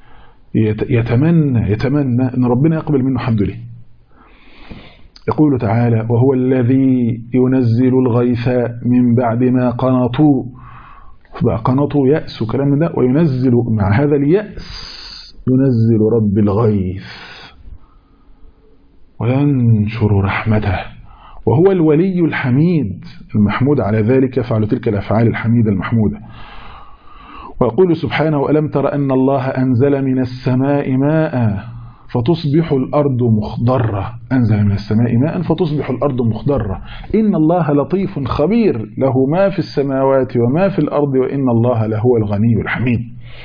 يتمنى يتمنى ان ربنا يقبل منه حمد له يقول تعالى وهو الذي ينزل الغيث من بعد ما قنطوا بقى قنطوا يأس وكلام من ده وينزل مع هذا اليأس ينزل رب الغيث وينشر رحمته وهو الولي الحميد المحمود على ذلك يفعل تلك الأفعال الحميدة المحمودة ويقول سبحانه وألم تر أن الله أنزل من السماء ماء فتصبح الأرض مخضرة أنزل من السماء ماء فتصبح الأرض مخضرة إن الله لطيف خبير له ما في السماوات وما في الأرض وإن الله لهو الغني الحميد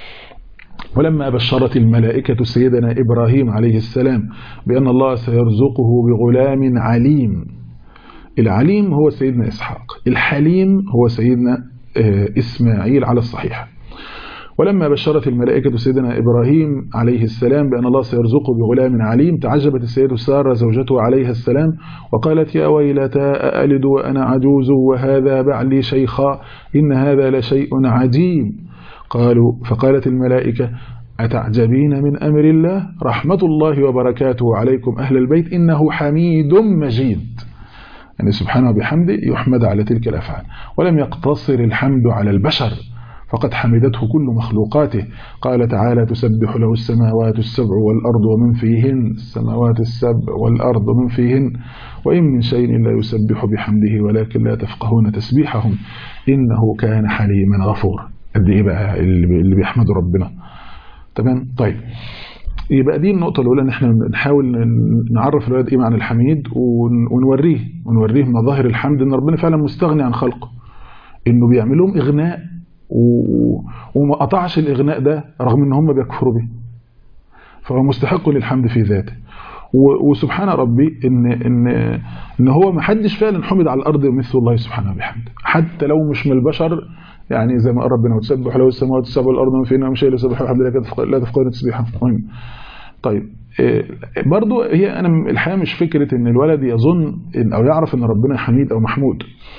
ولما بشرت الملائكة سيدنا إبراهيم عليه السلام بأن الله سيرزقه بغلام عليم العليم هو سيدنا إسحاق الحليم هو سيدنا إسماعيل على الصحيح ولما بشرت الملائكة سيدنا إبراهيم عليه السلام بأن الله سيرزقه بغلام عليم تعجبت السيدة سارة زوجته عليه السلام وقالت يا ويلتى أألد وأنا عجوز وهذا بعلي شيخا إن هذا لشيء عجيب قالوا فقالت الملائكة أتعجبين من أمر الله رحمة الله وبركاته عليكم أهل البيت إنه حميد مجيد يعني سبحانه بحمده يحمد على تلك الأفعال ولم يقتصر الحمد على البشر فقد حمدته كل مخلوقاته قال تعالى تسبح له السماوات السبع والأرض ومن فيهن السماوات السبع والأرض ومن فيهن وإن من شيء لا يسبح بحمده ولكن لا تفقهون تسبيحهم إنه كان حليما غفورا قد إيه بقى اللي بيحمدوا ربنا تمام طيب يبقى دي النقطة الأولى إن إحنا نحاول نعرف الولد إيه معنى الحميد ونوريه ونوريه مظاهر الحمد إن ربنا فعلا مستغني عن خلقه إنه بيعمل لهم إغناء و... وما قطعش الإغناء ده رغم إن هم بيكفروا به فهو مستحق للحمد في ذاته و... وسبحان ربي إن إن إن هو ما حدش فعلا حمد على الأرض مثل الله سبحانه وبحمده حتى لو مش من البشر يعني زي ما قال ربنا وتسبح له السماوات السبع والارض ومن فيهن ومن شيء لا يسبح الحمد لله لا تفقهون تسبيحه مهم طيب برضو هي انا الحقيقه مش فكره ان الولد يظن إن او يعرف ان ربنا حميد او محمود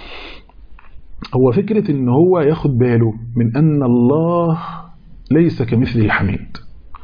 هو فكره ان هو ياخد باله من ان الله ليس كمثله حميد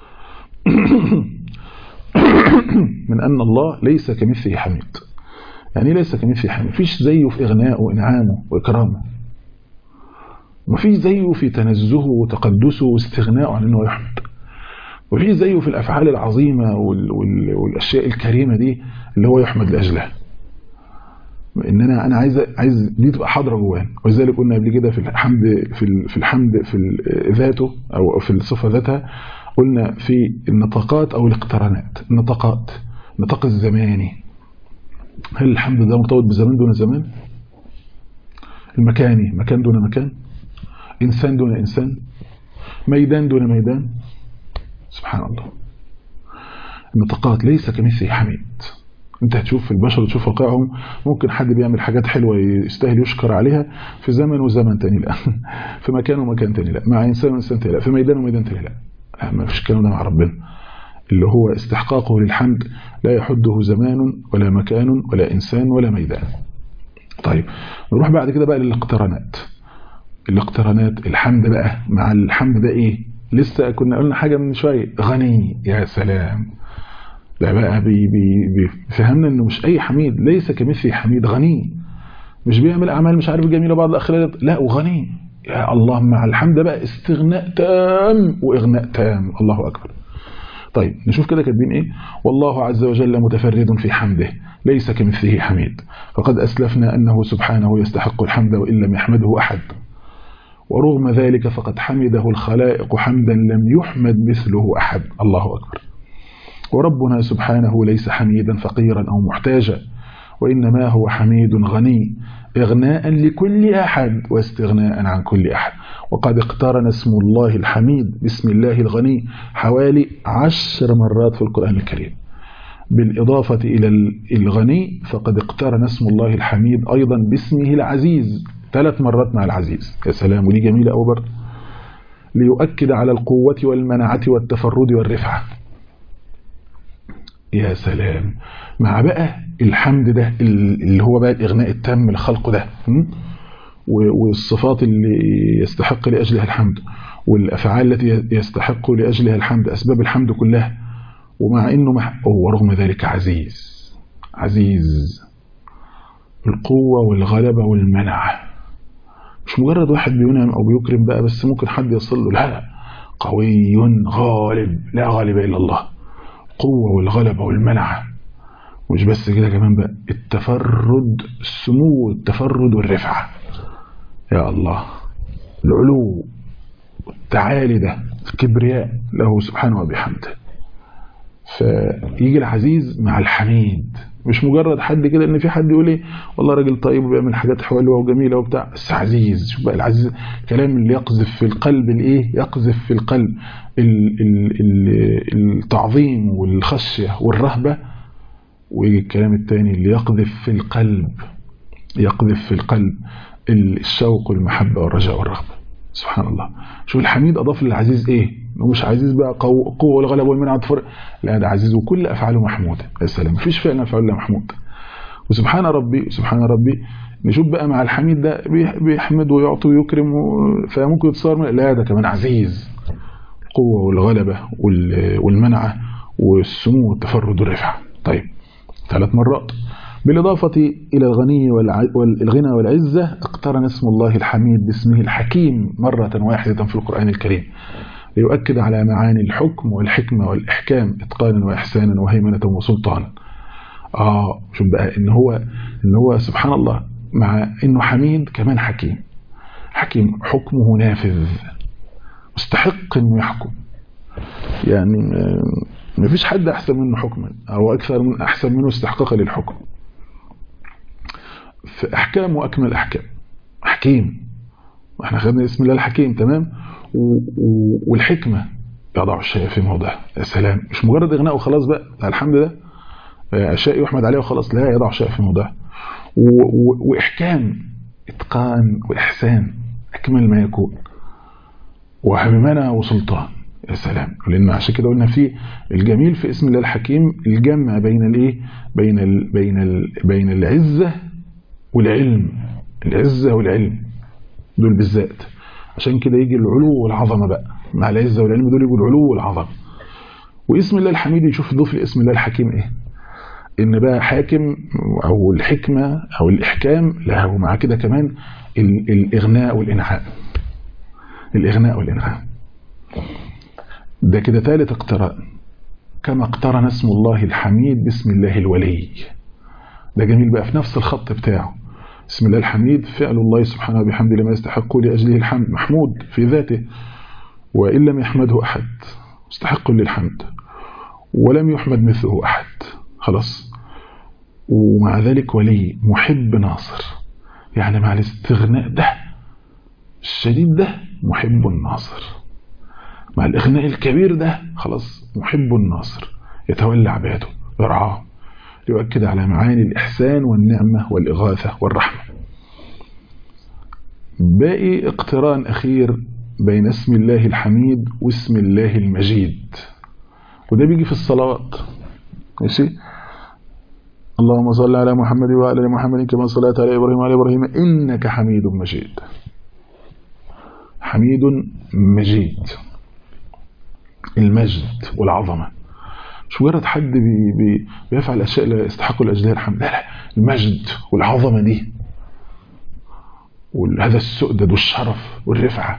من ان الله ليس كمثله حميد يعني ليس كمثله حميد مفيش زيه في اغنائه وانعامه واكرامه وفي زيه في تنزهه وتقدسه واستغناءه عن انه يحمد وفي زيه في الافعال العظيمه وال وال والاشياء الكريمه دي اللي هو يحمد لاجلها ان انا انا عايز عايز دي تبقى حاضره جوانا ولذلك قلنا قبل كده في الحمد في في الحمد في ذاته او في الصفه ذاتها قلنا في النطاقات او الاقترانات النطاقات النطاق الزماني هل الحمد ده مرتبط بزمان دون زمان المكاني مكان دون مكان إنسان دون إنسان ميدان دون ميدان سبحان الله النطاقات ليس كمثله حميد انت هتشوف في البشر وتشوف واقعهم ممكن حد بيعمل حاجات حلوة يستاهل يشكر عليها في زمن وزمن تاني لا في مكان ومكان تاني لا مع إنسان وإنسان تاني لا في ميدان وميدان تاني لا ما فيش الكلام ده مع ربنا اللي هو استحقاقه للحمد لا يحده زمان ولا مكان ولا إنسان ولا ميدان طيب نروح بعد كده بقى للاقترانات الاقترانات الحمد بقى مع الحمد ده ايه لسه كنا قلنا حاجة من شوية غني يا سلام ده بقى بي بي بي فهمنا انه مش اي حميد ليس كمثل حميد غني مش بيعمل اعمال مش عارف جميله بعض الاخرات لا وغني يا الله مع الحمد بقى استغناء تام واغناء تام الله اكبر طيب نشوف كده كاتبين ايه والله عز وجل متفرد في حمده ليس كمثله حميد فقد اسلفنا انه سبحانه يستحق الحمد وان لم يحمده احد ورغم ذلك فقد حمده الخلائق حمدا لم يحمد مثله احد الله اكبر وربنا سبحانه ليس حميدا فقيرا او محتاجا وإنما هو حميد غني إغناء لكل أحد واستغناء عن كل أحد وقد اقترن اسم الله الحميد باسم الله الغني حوالي عشر مرات في القرآن الكريم بالإضافة إلى الغني فقد اقترن اسم الله الحميد أيضا باسمه العزيز ثلاث مرات مع العزيز يا سلام ودي جميلة أوي برضه ليؤكد على القوة والمنعة والتفرد والرفعة يا سلام مع بقى الحمد ده اللي هو بقى الإغناء التام لخلقه ده والصفات اللي يستحق لأجلها الحمد والأفعال التي يستحق لأجلها الحمد أسباب الحمد كلها ومع إنه مح... ورغم ذلك عزيز عزيز القوة والغلبة والمنع مش مجرد واحد بينعم أو بيكرم بقى بس ممكن حد يصل له لا قوي غالب لا غالب إلا الله القوة والغلبة والمنعة مش بس كده كمان بقى التفرد السمو والتفرد والرفعة يا الله العلو والتعالي ده الكبرياء له سبحانه وبحمده فيجي العزيز مع الحميد مش مجرد حد كده ان في حد يقول ايه والله راجل طيب وبيعمل حاجات حلوه وجميله وبتاع بس عزيز شوف بقى العزيز كلام اللي يقذف في القلب الايه يقذف في القلب ال ال ال التعظيم والخشيه والرهبه ويجي الكلام الثاني اللي يقذف في القلب يقذف في القلب الشوق والمحبه والرجاء والرغبه سبحان الله شوف الحميد اضاف للعزيز ايه مش عزيز بقى قوه والغلبه والمنع والتفرق لا ده عزيز وكل افعاله محموده يا سلام مفيش فعل افعال الا محمود وسبحان ربي سبحان ربي نشوف بقى مع الحميد ده بيحمد ويعطي ويكرم فممكن يتصور لا ده كمان عزيز القوه والغلبه والمنعه والسمو والتفرد والرفعه طيب ثلاث مرات بالإضافة إلى الغني والغنى والعزة اقترن اسم الله الحميد باسمه الحكيم مرة واحدة في القرآن الكريم ليؤكد على معاني الحكم والحكمة والإحكام إتقانا وإحسانا وهيمنة وسلطانا آه شوف بقى إن هو إن هو سبحان الله مع إنه حميد كمان حكيم حكيم حكمه نافذ مستحق إنه يحكم يعني ما فيش حد أحسن منه حكما أو أكثر من أحسن منه استحقاقا للحكم في أحكام وأكمل أحكام حكيم احنا خدنا اسم الله الحكيم تمام والحكمة يضع الشيء في موضعه يا سلام مش مجرد إغناء وخلاص بقى الحمد لله أشياء يحمد عليه وخلاص لا يضع الشيء في موضعه وإحكام إتقان وإحسان أكمل ما يكون وهممنة وسلطان يا سلام لان عشان كده قلنا في الجميل في اسم الله الحكيم الجمع بين الايه بين ال بين ال بين العزه والعلم العزه والعلم دول بالذات عشان كده يجي العلو والعظمه بقى مع العزه والعلم دول يجوا العلو والعظمه واسم الله الحميد يشوف يضيف لاسم الله الحكيم ايه ان بقى حاكم او الحكمه او الاحكام لا ومع كده كمان الاغناء والانعام الاغناء والانعام ده كده ثالث اقتران كما اقترن اسم الله الحميد باسم الله الولي ده جميل بقى في نفس الخط بتاعه اسم الله الحميد فعل الله سبحانه وبحمده لما يستحق لأجله الحمد محمود في ذاته وإن لم يحمده أحد مستحق للحمد ولم يحمد مثله أحد خلاص ومع ذلك ولي محب ناصر يعني مع الاستغناء ده الشديد ده محب ناصر مع الإغناء الكبير ده خلاص محب الناصر يتولى عباده يرعاه يؤكد على معاني الإحسان والنعمة والإغاثة والرحمة باقي اقتران أخير بين اسم الله الحميد واسم الله المجيد وده بيجي في الصلوات ماشي اللهم صل على محمد وعلى ال محمد كما صليت على ابراهيم وعلى ابراهيم انك حميد مجيد حميد مجيد المجد والعظمة مش مجرد حد بي بي بيفعل أشياء لا يستحق الأجلال الحمد لا لا المجد والعظمة دي وهذا السؤدد والشرف والرفعة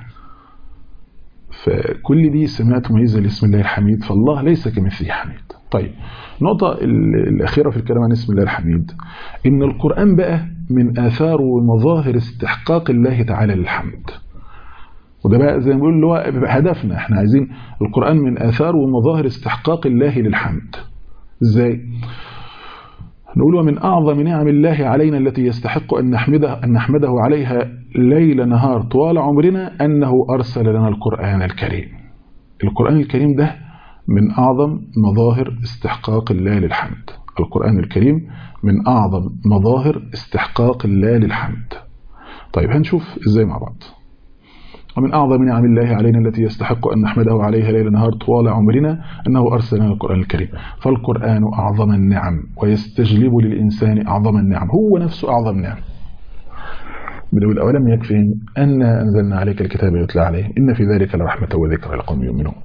فكل دي سمات مميزة لاسم الله الحميد فالله ليس كمثله حميد طيب النقطة الأخيرة في الكلام عن اسم الله الحميد إن القرآن بقى من آثار ومظاهر استحقاق الله تعالى للحمد وده بقى زي ما بيقول اللي هو هدفنا احنا عايزين القرآن من آثار ومظاهر استحقاق الله للحمد ازاي نقول ومن أعظم نعم الله علينا التي يستحق أن نحمده, أن نحمده عليها ليل نهار طوال عمرنا أنه أرسل لنا القرآن الكريم القرآن الكريم ده من أعظم مظاهر استحقاق الله للحمد القرآن الكريم من أعظم مظاهر استحقاق الله للحمد طيب هنشوف إزاي مع بعض ومن أعظم نعم الله علينا التي يستحق أن نحمده عليها ليل نهار طوال عمرنا أنه أرسل لنا القرآن الكريم فالقرآن أعظم النعم ويستجلب للإنسان أعظم النعم هو نفسه أعظم نعم بنقول أولم يكفي أن أنزلنا عليك الكتاب يتلى عليهم إن في ذلك لرحمة وذكرى لقوم يؤمنون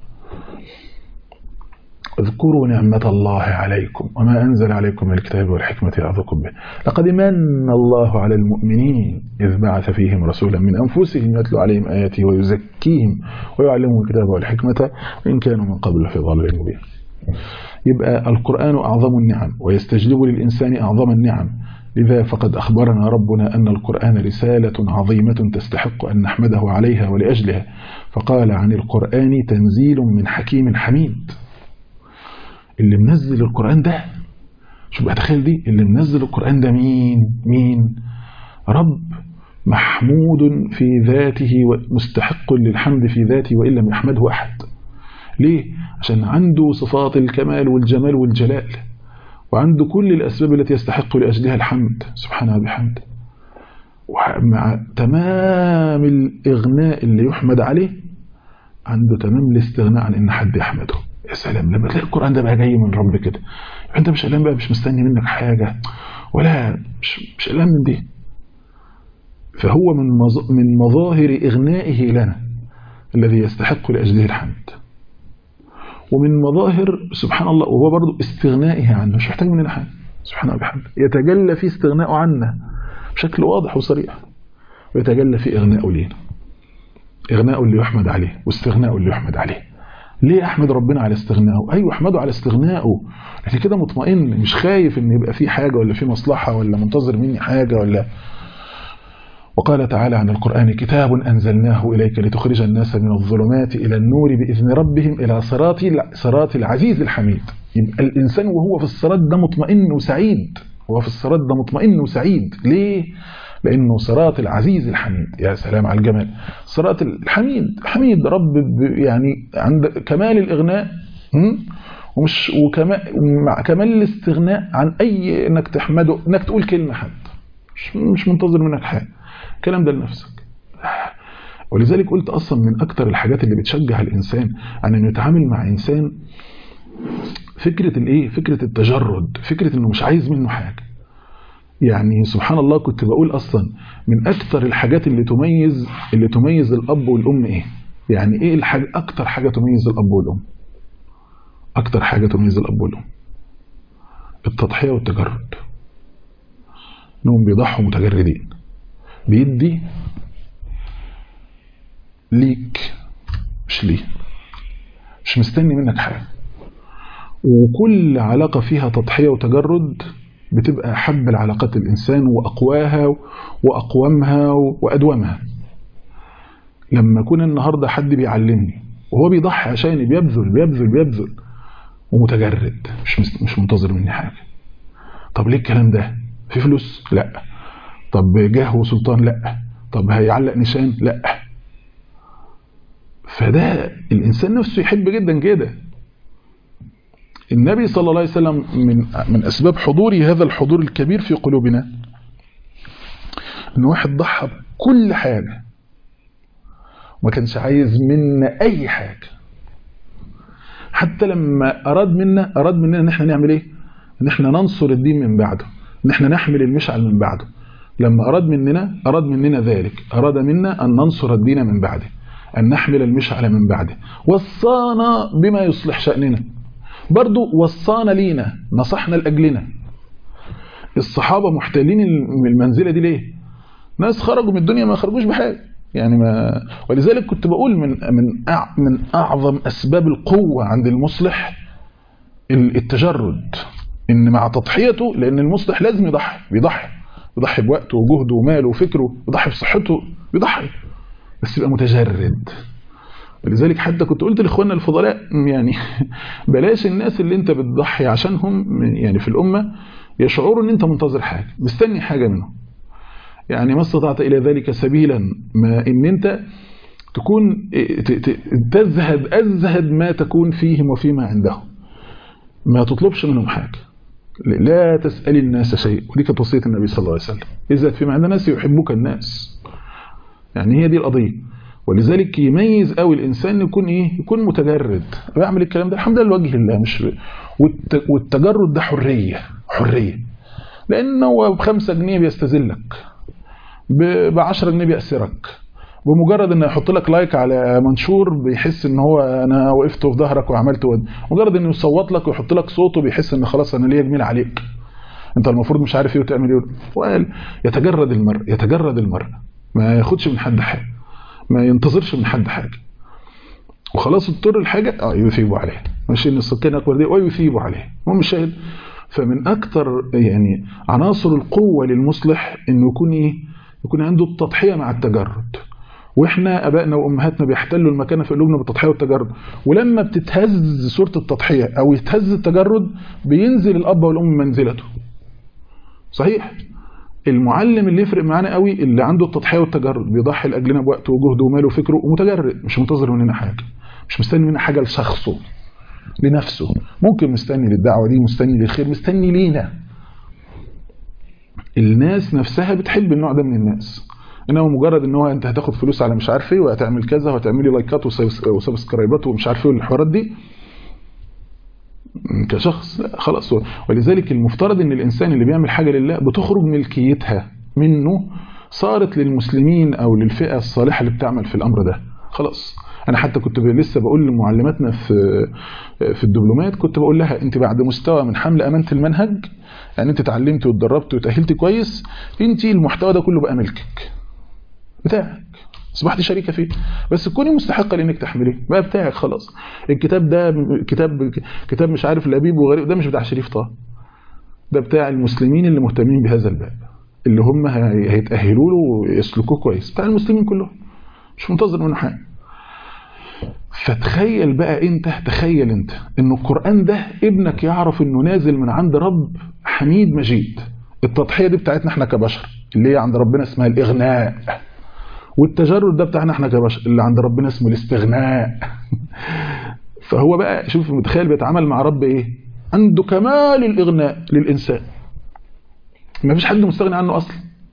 اذكروا نعمة الله عليكم وما أنزل عليكم من الكتاب والحكمة يعظكم به لقد من الله على المؤمنين إذ بعث فيهم رسولا من أنفسهم يتلو عليهم آياته ويزكيهم ويعلمهم الكتاب والحكمة وإن كانوا من قبل في ضلال مبين يبقى القرآن أعظم النعم ويستجلب للإنسان أعظم النعم لذا فقد أخبرنا ربنا أن القرآن رسالة عظيمة تستحق أن نحمده عليها ولأجلها فقال عن القرآن تنزيل من حكيم حميد اللي منزل القرآن ده شوف بقى تخيل دي اللي منزل القرآن ده مين مين رب محمود في ذاته ومستحق للحمد في ذاته وإن لم يحمده أحد ليه؟ عشان عنده صفات الكمال والجمال والجلال وعنده كل الأسباب التي يستحق لأجلها الحمد سبحانه وبحمده ومع تمام الإغناء اللي يحمد عليه عنده تمام الاستغناء عن إن حد يحمده يا سلام لما تلاقي القرآن ده بقى جاي من رب كده انت مش قلقان بقى مش مستني منك حاجة ولا مش مش قلقان من دي فهو من من مظاهر إغنائه لنا الذي يستحق لأجله الحمد ومن مظاهر سبحان الله وهو برضو استغنائه عنه مش محتاج مننا حاجة سبحانه وبحمده يتجلى في استغنائه عنا بشكل واضح وصريح ويتجلى في إغنائه لينا إغناء اللي يحمد عليه واستغناء اللي يحمد عليه ليه احمد ربنا على استغنائه ايوه احمده على استغنائه لكن كده مطمئن مش خايف ان يبقى في حاجه ولا في مصلحه ولا منتظر مني حاجه ولا وقال تعالى عن القرآن كتاب أنزلناه إليك لتخرج الناس من الظلمات إلى النور بإذن ربهم إلى صراط صراط العزيز الحميد يبقى الإنسان وهو في الصراط ده مطمئن وسعيد وهو في الصراط ده مطمئن وسعيد ليه؟ لأنه صراط العزيز الحميد يا سلام على الجمال صراط الحميد حميد رب يعني عند كمال الإغناء ومش وكمال مع كمال الاستغناء عن أي إنك تحمده إنك تقول كلمة حد مش, مش منتظر منك حاجة الكلام ده لنفسك ولذلك قلت أصلا من أكتر الحاجات اللي بتشجع الإنسان عن أنه يتعامل مع إنسان فكرة الإيه فكرة التجرد فكرة أنه مش عايز منه حاجة يعني سبحان الله كنت بقول أصلا من أكتر الحاجات اللي تميز اللي تميز الأب والأم إيه يعني إيه الحاجة أكتر حاجة تميز الأب والأم أكتر حاجة تميز الأب والأم التضحية والتجرد انهم بيضحوا متجردين بيدي ليك مش ليه مش مستني منك حاجة وكل علاقة فيها تضحية وتجرد بتبقى أحب العلاقات الإنسان وأقواها وأقومها وأدومها لما يكون النهاردة حد بيعلمني وهو بيضحي عشاني بيبذل بيبذل بيبذل ومتجرد مش مش منتظر مني حاجة طب ليه الكلام ده في فلوس لا طب جاه وسلطان لا طب هيعلق نشان لا فده الإنسان نفسه يحب جدا كده النبي صلى الله عليه وسلم من من أسباب حضوره هذا الحضور الكبير في قلوبنا إن واحد ضحى بكل حاجة ما كانش عايز منا أي حاجة حتى لما أراد منا أراد مننا إن احنا نعمل إيه؟ إن احنا ننصر الدين من بعده إن احنا نحمل المشعل من بعده لما أراد مننا أراد مننا ذلك أراد منا أن ننصر الدين من بعده أن نحمل المشعل من بعده وصانا بما يصلح شأننا برضو وصانا لينا نصحنا لأجلنا الصحابة محتلين المنزلة دي ليه ناس خرجوا من الدنيا ما خرجوش بحاجة يعني ما ولذلك كنت بقول من من من اعظم اسباب القوه عند المصلح التجرد ان مع تضحيته لان المصلح لازم يضحي بيضحي بيضحي بوقته وجهده وماله وفكره بيضحي بصحته بيضحي بس يبقى متجرد ولذلك حتى كنت قلت لاخواننا الفضلاء يعني بلاش الناس اللي انت بتضحي عشانهم يعني في الامه يشعروا ان انت منتظر حاجه مستني حاجه منهم يعني ما استطعت إلى ذلك سبيلا ما إن أنت تكون تزهد أزهد ما تكون فيهم وفيما عندهم ما تطلبش منهم حاجة لا تسأل الناس شيء ودي كانت وصية النبي صلى الله عليه وسلم إذا فيما عند الناس يحبك الناس يعني هي دي القضية ولذلك يميز قوي الإنسان يكون إيه يكون متجرد بعمل الكلام ده الحمد لله لوجه الله مش والتجرد ده حرية حرية لأنه هو بخمسة جنيه بيستذلك ب 10 جنيه بيأسرك بمجرد انه يحط لك لايك على منشور بيحس ان هو انا وقفت في ظهرك وعملت ود مجرد انه يصوت لك ويحط لك صوته بيحس ان خلاص انا ليا جميل عليك انت المفروض مش عارف ايه وتعمل ايه وقال يتجرد المرء يتجرد المرء ما ياخدش من حد حاجه ما ينتظرش من حد حاجه وخلاص اضطر الحاجه اه يثيبوا عليها ماشي ان السكان اكبر دي ويثيبوا عليها المهم الشاهد فمن اكثر يعني عناصر القوه للمصلح انه يكون ايه يكون عنده التضحيه مع التجرد واحنا ابائنا وامهاتنا بيحتلوا المكانه في قلوبنا بالتضحيه والتجرد ولما بتتهز صوره التضحيه او يتهز التجرد بينزل الاب والام منزلته صحيح المعلم اللي يفرق معانا قوي اللي عنده التضحيه والتجرد بيضحي لاجلنا بوقته وجهده وماله وفكره ومتجرد مش منتظر مننا حاجه مش مستني مننا حاجه لشخصه لنفسه ممكن مستني للدعوه دي مستني للخير مستني لينا الناس نفسها بتحب النوع ده من الناس انما مجرد ان هو انت هتاخد فلوس على مش عارف ايه وهتعمل كذا وهتعملي لايكات وسبسكرايبات ومش عارف ايه والحوارات دي كشخص لا خلاص ولذلك المفترض ان الانسان اللي بيعمل حاجه لله بتخرج ملكيتها منه صارت للمسلمين او للفئه الصالحه اللي بتعمل في الامر ده خلاص انا حتى كنت لسه بقول لمعلماتنا في في الدبلومات كنت بقول لها انت بعد مستوى من حمل امانه المنهج يعني انت اتعلمتي واتدربتي وتاهلتي كويس انت المحتوى ده كله بقى ملكك بتاعك اصبحت شريكه فيه بس تكوني مستحقه لانك تحمليه بقى بتاعك خلاص الكتاب ده كتاب كتاب مش عارف لبيب وغريب ده مش بتاع شريف طه ده بتاع المسلمين اللي مهتمين بهذا الباب اللي هم هيتاهلوا له ويسلكوه كويس بتاع المسلمين كلهم مش منتظر منه حاجه فتخيل بقى انت تخيل انت ان القرآن ده ابنك يعرف انه نازل من عند رب حميد مجيد التضحية دي بتاعتنا احنا كبشر اللي هي عند ربنا اسمها الاغناء والتجرد ده بتاعنا احنا كبشر اللي عند ربنا اسمه الاستغناء فهو بقى شوف متخيل بيتعامل مع رب ايه عنده كمال الاغناء للانسان ما فيش حد مستغني عنه اصلا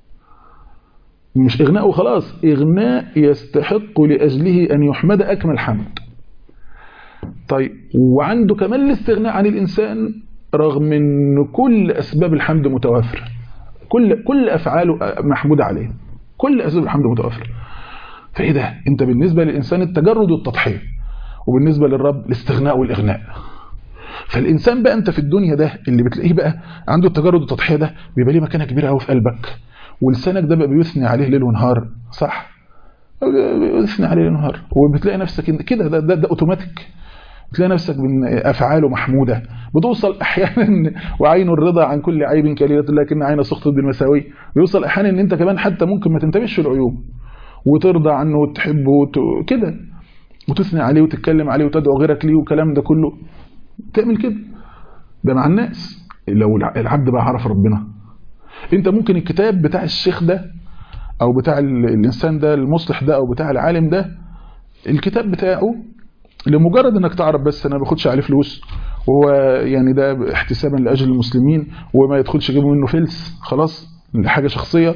مش إغناء وخلاص إغناء يستحق لأجله أن يحمد أكمل حمد طيب وعنده كمان الاستغناء عن الإنسان رغم أن كل أسباب الحمد متوافرة كل كل أفعاله محمودة عليه كل أسباب الحمد متوافرة فإيه ده أنت بالنسبة للإنسان التجرد والتضحية وبالنسبة للرب الاستغناء والإغناء فالإنسان بقى أنت في الدنيا ده اللي بتلاقيه بقى عنده التجرد والتضحية ده بيبقى ليه مكانة كبيرة قوي في قلبك ولسانك ده بقى بيثني عليه ليل ونهار صح بيثني عليه ليل ونهار وبتلاقي نفسك كده ده, ده, ده اوتوماتيك بتلاقي نفسك من افعاله محموده بتوصل احيانا وعين الرضا عن كل عيب كليله لكن عين سخط بالمساوي بيوصل احيانا ان انت كمان حتى ممكن ما تنتبهش العيوب وترضى عنه وتحبه وت... كده وتثني عليه وتتكلم عليه وتدعو غيرك ليه والكلام ده كله تعمل كده ده مع الناس لو العبد بقى عرف ربنا انت ممكن الكتاب بتاع الشيخ ده او بتاع الانسان ده المصلح ده او بتاع العالم ده الكتاب بتاعه لمجرد انك تعرف بس انا ما باخدش عليه فلوس وهو يعني ده احتسابا لاجل المسلمين وما يدخلش جيبه منه فلس خلاص حاجه شخصيه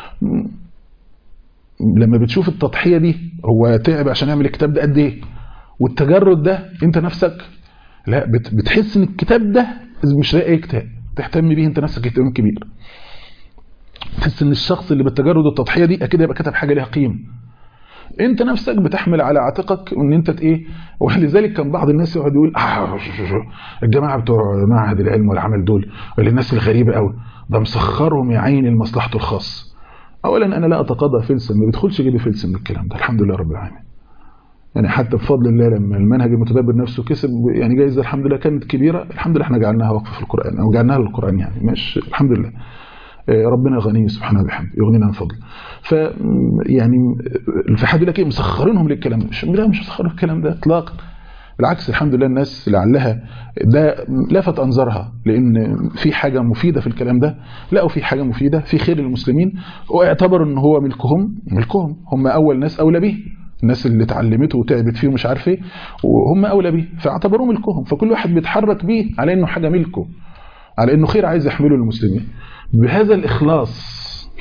لما بتشوف التضحيه دي هو تعب عشان يعمل الكتاب ده قد ايه والتجرد ده انت نفسك لا بتحس ان الكتاب ده مش لاقي كتاب تهتم بيه انت نفسك اهتمام كبير تحس ان الشخص اللي بالتجرد والتضحيه دي اكيد يبقى كتب حاجه ليها قيمه انت نفسك بتحمل على عاتقك ان انت ايه ولذلك كان بعض الناس يقعد يقول آه الجماعه بتوع معهد العلم والعمل دول ولا الناس الغريبه قوي ده مسخرهم يا عيني لمصلحته الخاص اولا انا لا اتقاضى فلسا ما بيدخلش جيبي فلسا من الكلام ده الحمد لله رب العالمين يعني حتى بفضل الله لما المنهج المتدبر نفسه كسب يعني جايزه الحمد لله كانت كبيره الحمد لله احنا جعلناها وقف في القران او جعلناها للقران يعني مش الحمد لله ربنا غني سبحانه وبحمده يغنينا عن فضله ف يعني في حد يقول لك ايه مسخرينهم للكلام ده مش لا مش مسخرين الكلام ده اطلاقا بالعكس الحمد لله الناس لعلها ده لفت انظارها لان في حاجه مفيده في الكلام ده لقوا في حاجه مفيده في خير للمسلمين واعتبروا ان هو ملكهم ملكهم هم اول ناس اولى به الناس اللي اتعلمته وتعبت فيه ومش عارف ايه وهم اولى بيه فاعتبروه ملكهم فكل واحد بيتحرك بيه على انه حاجه ملكه على انه خير عايز يحمله للمسلمين بهذا الاخلاص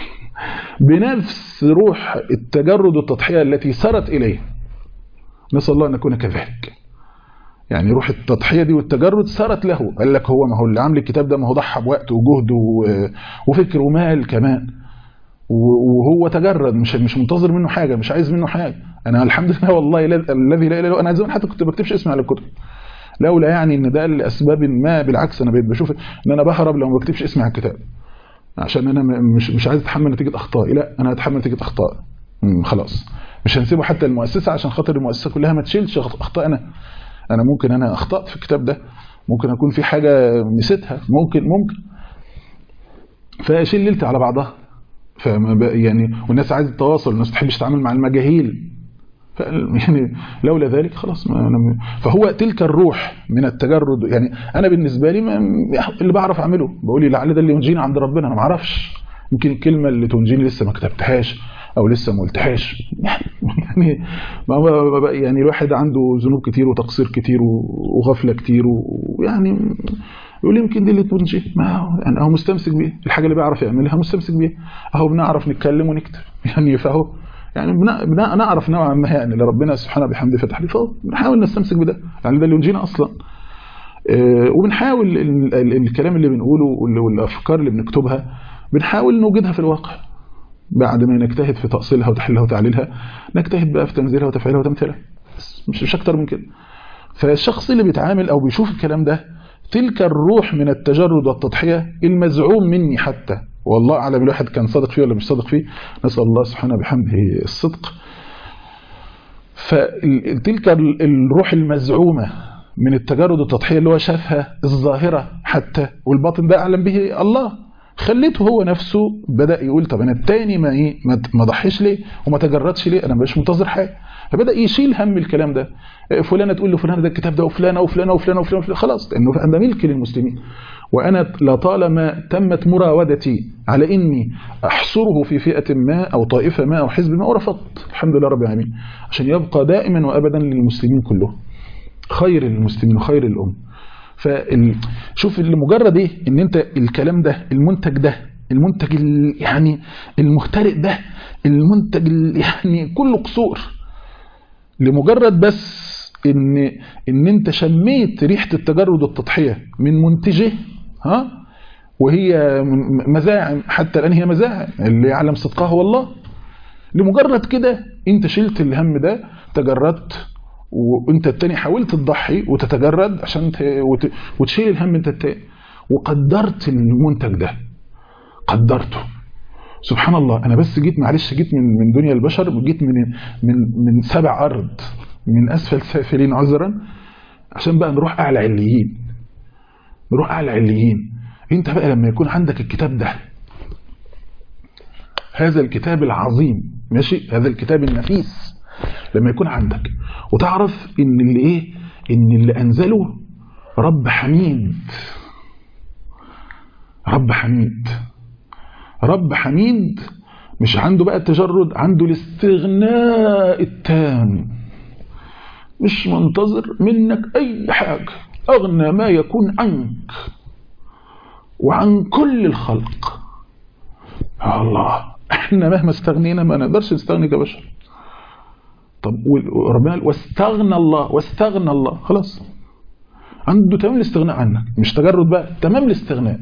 بنفس روح التجرد والتضحيه التي سرت اليه نسال الله ان نكون كذلك يعني روح التضحيه دي والتجرد سرت له قال لك هو ما هو اللي عامل الكتاب ده ما هو ضحى بوقت وجهد وفكر ومال كمان وهو تجرد مش مش منتظر منه حاجه مش عايز منه حاجه انا الحمد لله والله الذي لا اله الا هو انا زمان حتى كنت بكتبش اسمي على الكتب لولا يعني ان ده لاسباب ما بالعكس انا بقيت بشوف ان انا بهرب لو ما بكتبش اسمي على الكتاب عشان انا مش مش عايز اتحمل نتيجه اخطائي لا انا هتحمل نتيجه اخطائي خلاص مش هنسيبه حتى المؤسسه عشان خاطر المؤسسه كلها ما تشيلش اخطاء انا انا ممكن انا اخطات في الكتاب ده ممكن اكون في حاجه نسيتها ممكن ممكن فاشيل ليلتي على بعضها فما يعني والناس عايزه التواصل الناس ما تحبش تتعامل مع المجاهيل يعني لولا ذلك خلاص ما أنا فهو تلك الروح من التجرد يعني انا بالنسبه لي ما اللي بعرف اعمله بقول لي لعل ده اللي ينجيني عند ربنا انا ما اعرفش يمكن الكلمه اللي تنجيني لسه ما كتبتهاش او لسه ما قلتهاش يعني ما يعني الواحد عنده ذنوب كتير وتقصير كتير وغفله كتير ويعني يقول يمكن دي اللي تنجيه ما هو يعني هو مستمسك بيه الحاجه اللي بيعرف يعملها مستمسك بيها اهو بنعرف نتكلم ونكتب يعني فهو يعني بنا نعرف نوعا ما يعني اللي ربنا سبحانه بحمده فتح لي فهو بنحاول نستمسك بده يعني ده اللي ينجينا اصلا وبنحاول الكلام اللي بنقوله والافكار اللي بنكتبها بنحاول نوجدها في الواقع بعد ما نجتهد في تأصيلها وتحليلها وتعليلها نجتهد بقى في تنزيلها وتفعيلها وتمثيلها مش مش اكتر من كده فالشخص اللي بيتعامل او بيشوف الكلام ده تلك الروح من التجرد والتضحية المزعوم مني حتى والله أعلم الواحد كان صادق فيه ولا مش صادق فيه نسأل الله سبحانه بحمده الصدق فتلك الروح المزعومة من التجرد والتضحية اللي هو شافها الظاهرة حتى والباطن ده أعلم به الله خليته هو نفسه بدأ يقول طب أنا التاني ما إيه ما ضحيش ليه وما تجردش ليه أنا مش منتظر حاجة فبدأ يشيل هم الكلام ده فلانة تقول لفلانة ده الكتاب ده وفلانة وفلانة وفلانة وفلانة, وفلانة خلاص لأنه ده ملك للمسلمين وأنا لطالما تمت مراودتي على إني أحصره في فئة ما أو طائفة ما أو حزب ما ورفضت الحمد لله رب العالمين عشان يبقى دائما وأبدا للمسلمين كلهم خير للمسلمين وخير الأم فشوف لمجرد ايه ان انت الكلام ده المنتج ده المنتج يعني المخترق ده المنتج يعني كله قصور لمجرد بس ان ان انت شميت ريحه التجرد والتضحيه من منتجه ها وهي مزاعم حتى الان هي مزاعم اللي يعلم صدقها هو الله لمجرد كده انت شلت الهم ده تجردت وانت التاني حاولت تضحي وتتجرد عشان وتشيل الهم انت التاني وقدرت المنتج ده قدرته سبحان الله انا بس جيت معلش جيت من من دنيا البشر وجيت من من من سبع ارض من اسفل سافلين عذرا عشان بقى نروح اعلى عليين نروح اعلى عليين انت بقى لما يكون عندك الكتاب ده هذا الكتاب العظيم ماشي هذا الكتاب النفيس لما يكون عندك وتعرف ان اللي ايه ان اللي انزله رب حميد رب حميد رب حميد مش عنده بقى التجرد عنده الاستغناء التام مش منتظر منك اي حاجة اغنى ما يكون عنك وعن كل الخلق الله احنا مهما استغنينا ما نقدرش نستغني كبشر طب وربنا واستغنى الله واستغنى الله خلاص عنده تمام الاستغناء عنك مش تجرد بقى تمام الاستغناء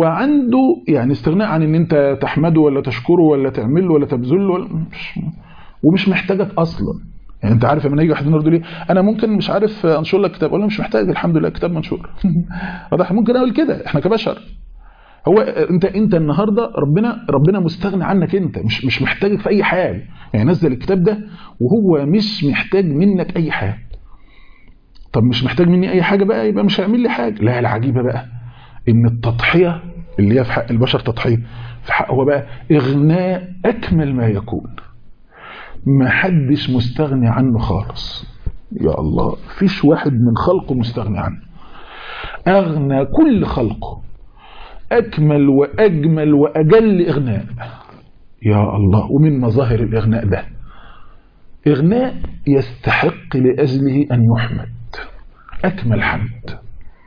وعنده يعني استغناء عن ان انت تحمده ولا تشكره ولا تعمله ولا تبذله ولا مش ومش محتاجك اصلا يعني انت عارف لما يجي واحد يقول لي انا ممكن مش عارف انشر لك كتاب اقول له مش محتاج الحمد لله كتاب منشور واضح ممكن اقول كده احنا كبشر هو انت انت النهارده ربنا ربنا مستغني عنك انت مش مش محتاجك في اي حاجه يعني نزل الكتاب ده وهو مش محتاج منك اي حاجه طب مش محتاج مني اي حاجه بقى يبقى مش هيعمل لي حاجه لا العجيبه بقى ان التضحيه اللي هي في حق البشر تضحيه في حق هو بقى اغناء اكمل ما يكون ما حدش مستغني عنه خالص يا الله فيش واحد من خلقه مستغني عنه اغنى كل خلقه اكمل واجمل واجل اغناء يا الله ومن مظاهر الاغناء ده اغناء يستحق لاجله ان يحمد اكمل حمد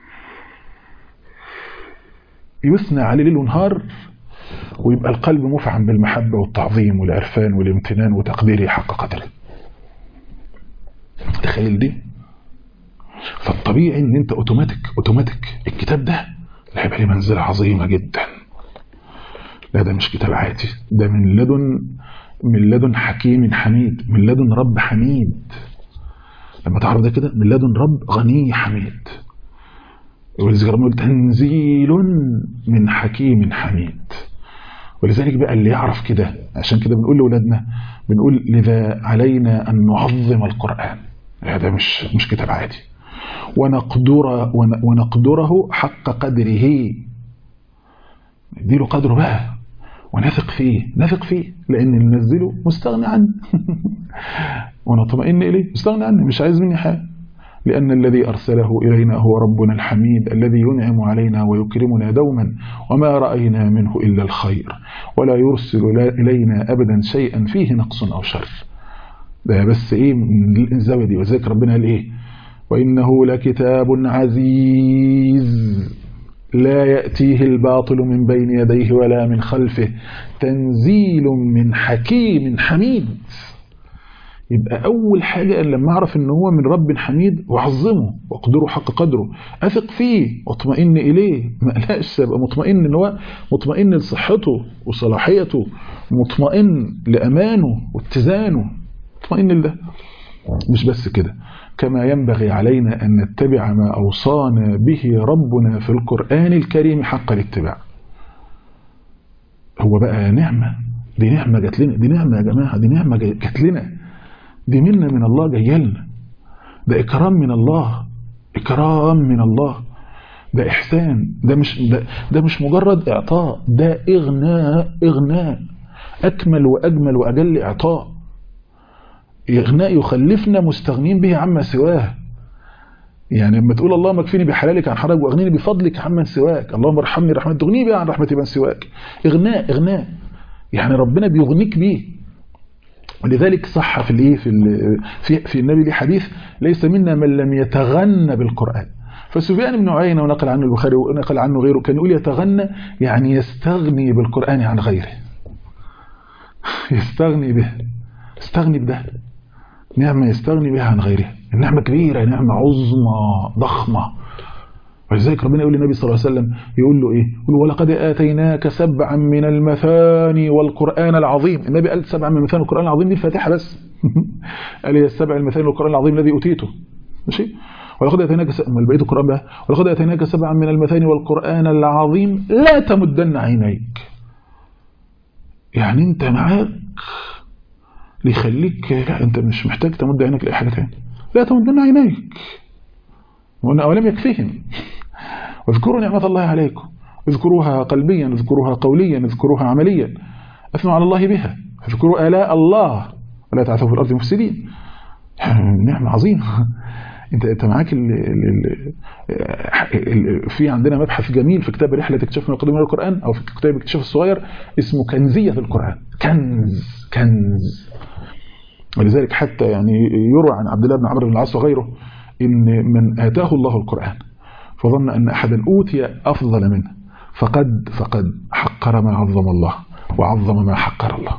يثنى عليه ليل ونهار ويبقى القلب مفعم بالمحبة والتعظيم والعرفان والامتنان وتقديره حق قدره تخيل دي فالطبيعي ان انت اوتوماتيك اوتوماتيك الكتاب ده هيبقى ليه منزلة عظيمة جدا لا ده مش كتاب عادي ده من لدن من لدن حكيم حميد من لدن رب حميد لما تعرف ده كده من لدن رب غني حميد ولذلك ربنا تنزيل من حكيم حميد ولذلك بقى اللي يعرف كده عشان كده بنقول لاولادنا بنقول لذا علينا ان نعظم القران هذا مش مش كتاب عادي ونقدر ونقدره حق قدره نديله قدره بقى ونثق فيه نثق فيه لان اللي نزله مستغني عنه ونطمئن اليه مستغني عنه مش عايز مني حاجه لأن الذي أرسله إلينا هو ربنا الحميد الذي ينعم علينا ويكرمنا دوما وما رأينا منه إلا الخير ولا يرسل إلينا أبدا شيئا فيه نقص أو شر ده بس إيه من الزاوية دي وذلك ربنا قال إيه وإنه لكتاب عزيز لا يأتيه الباطل من بين يديه ولا من خلفه تنزيل من حكيم حميد يبقى أول حاجة لما أعرف إن هو من رب حميد وأعظمه وأقدره حق قدره أثق فيه وأطمئن إليه ما قلقش أبقى مطمئن إن هو مطمئن لصحته وصلاحيته مطمئن لأمانه واتزانه مطمئن لده مش بس كده كما ينبغي علينا أن نتبع ما أوصانا به ربنا في القرآن الكريم حق الاتباع هو بقى نعمة دي نعمة جات لنا دي نعمة يا جماعة دي نعمة جات لنا دي منة من الله جايه لنا ده إكرام من الله إكرام من الله ده إحسان ده مش ده, ده مش مجرد إعطاء ده إغناء إغناء أكمل وأجمل وأجل إعطاء إغناء يخلفنا مستغنين به عما سواه يعني لما تقول اللهم اكفني بحلالك عن حرج واغنيني بفضلك عمن سواك اللهم ارحمني رحمة تغني بها عن رحمة من سواك إغناء إغناء يعني ربنا بيغنيك بيه ولذلك صح في الايه في في في النبي ليه حديث ليس منا من لم يتغنى بالقران فسفيان بن عيينه ونقل عنه البخاري ونقل عنه غيره كان يقول يتغنى يعني يستغني بالقران عن غيره يستغني به يستغني بده نعمه يستغني بها عن غيرها النعمه كبيره نعمه عظمى ضخمه ولذلك ربنا يقول للنبي صلى الله عليه وسلم يقول له ايه يقول ولقد اتيناك سبعا من المثاني والقران العظيم النبي قال سبعا من المثاني والقران العظيم دي الفاتحه بس قال هي السبع المثاني والقران العظيم الذي اوتيته ماشي ولقد اتيناك س... بقيه القران بقى ولقد اتيناك سبعا من المثاني والقران العظيم لا تمدن عينيك يعني انت معاك ليخليك لا انت مش محتاج تمد عينك لاي حاجه ثانيه لا تمدن عينيك وأن أولم يكفيهم واذكروا نعمة الله عليكم اذكروها قلبيا اذكروها قوليا اذكروها عمليا أثنوا على الله بها اذكروا آلاء الله ولا تعثوا في الأرض مفسدين نعمة عظيمة انت انت معاك ال ال ال في عندنا مبحث جميل في كتاب رحله اكتشاف من القديم من القران او في كتاب اكتشاف الصغير اسمه كنزيه القران كنز كنز ولذلك حتى يعني يروى عن عبد الله بن عمرو بن العاص وغيره إن من آتاه الله القرآن فظن أن أحدا أوتي أفضل منه فقد فقد حقر ما عظم الله وعظم ما حقر الله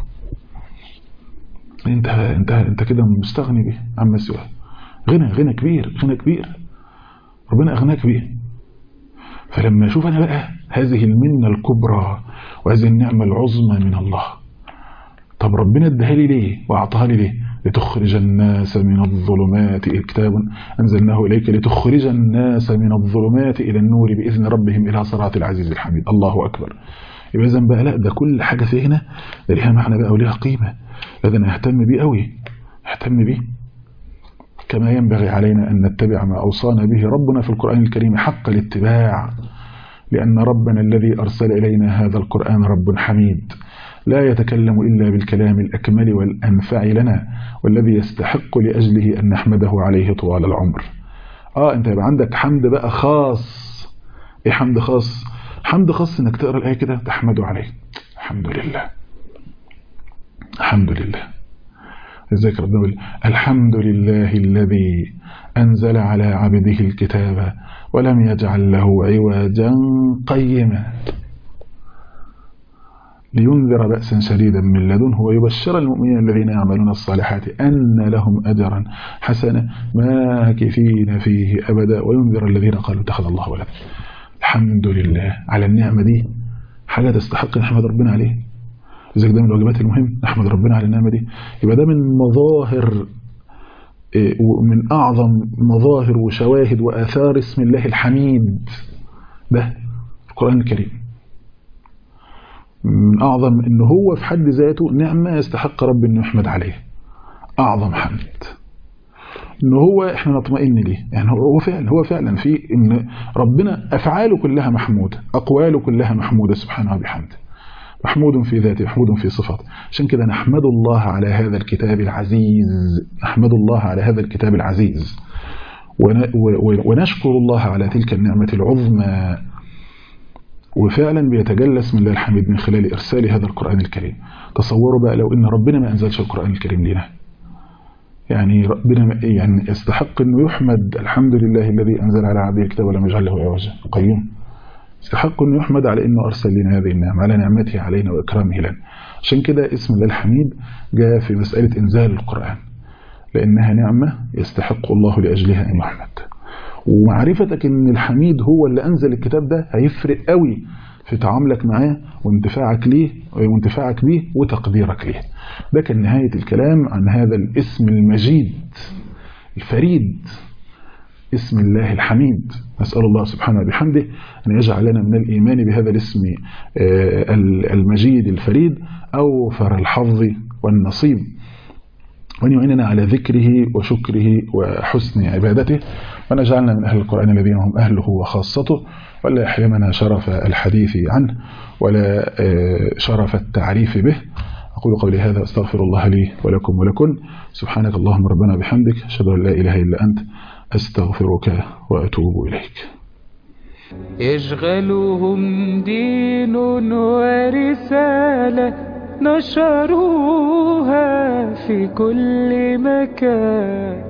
انت انت انت كده مستغني به عما سواه غنى غنى كبير غنى كبير ربنا اغناك به فلما اشوف انا بقى هذه المنه الكبرى وهذه النعمه العظمى من الله طب ربنا اداها لي ليه واعطاها لي ليه لتخرج الناس من الظلمات كتاب أنزلناه إليك لتخرج الناس من الظلمات إلى النور بإذن ربهم إلى صراط العزيز الحميد الله أكبر يبقى إذن بقى لا ده كل حاجة في هنا ده ليها معنى بقى وليها قيمة لازم نهتم بيه قوي نهتم بيه كما ينبغي علينا أن نتبع ما أوصانا به ربنا في القرآن الكريم حق الاتباع لأن ربنا الذي أرسل إلينا هذا القرآن رب حميد لا يتكلم إلا بالكلام الأكمل والأنفع لنا والذي يستحق لأجله أن نحمده عليه طوال العمر آه أنت يبقى عندك حمد بقى خاص إيه حمد خاص حمد خاص إنك تقرأ الآية كده تحمده عليه الحمد لله الحمد لله ذكر ربنا الحمد لله الذي أنزل على عبده الكتاب ولم يجعل له عوجا قيما لينذر بأسا شديدا من لدنه ويبشر المؤمنين الذين يعملون الصالحات أن لهم أجرا حسنا ماكثين فيه أبدا وينذر الذين قالوا اتخذ الله ولدا الحمد لله على النعمة دي حاجة تستحق نحمد ربنا عليه لذلك ده من الواجبات المهم نحمد ربنا على النعمة دي يبقى ده من مظاهر ومن أعظم مظاهر وشواهد وآثار اسم الله الحميد ده القرآن الكريم من أعظم إن هو في حد ذاته نعمة يستحق رب إنه يحمد عليه أعظم حمد إن هو إحنا نطمئن ليه يعني هو فعلا هو فعلا في إن ربنا أفعاله كلها محمودة أقواله كلها محمودة سبحانه وبحمده محمود في ذاته محمود في صفاته عشان كده نحمد الله على هذا الكتاب العزيز نحمد الله على هذا الكتاب العزيز ونشكر الله على تلك النعمة العظمى وفعلا بيتجلى اسم الله الحميد من خلال إرسال هذا القرآن الكريم تصوروا بقى لو إن ربنا ما أنزلش القرآن الكريم لنا يعني ربنا يعني يستحق أنه يحمد الحمد لله الذي أنزل على عبده الكتاب ولم يجعل له عوجا قيوم يستحق أن يحمد على أنه أرسل لنا هذه النعمة على نعمته علينا وإكرامه لنا عشان كده اسم الله الحميد جاء في مسألة إنزال القرآن لأنها نعمة يستحق الله لأجلها أن يحمد ومعرفتك أن الحميد هو اللي أنزل الكتاب ده هيفرق قوي في تعاملك معاه وانتفاعك ليه وانتفاعك به وتقديرك ليه ده كان نهاية الكلام عن هذا الاسم المجيد الفريد اسم الله الحميد نسأل الله سبحانه بحمده أن يجعل لنا من الإيمان بهذا الاسم المجيد الفريد أوفر الحظ والنصيب وأن يعيننا على ذكره وشكره وحسن عبادته ونجعلنا من أهل القرآن الذين هم أهله وخاصته ولا يحرمنا شرف الحديث عنه ولا شرف التعريف به أقول قولي هذا أستغفر الله لي ولكم ولكن سبحانك اللهم ربنا بحمدك أشهد أن لا إله إلا أنت أستغفرك وأتوب إليك يشغلهم دين ورسالة نشروها في كل مكان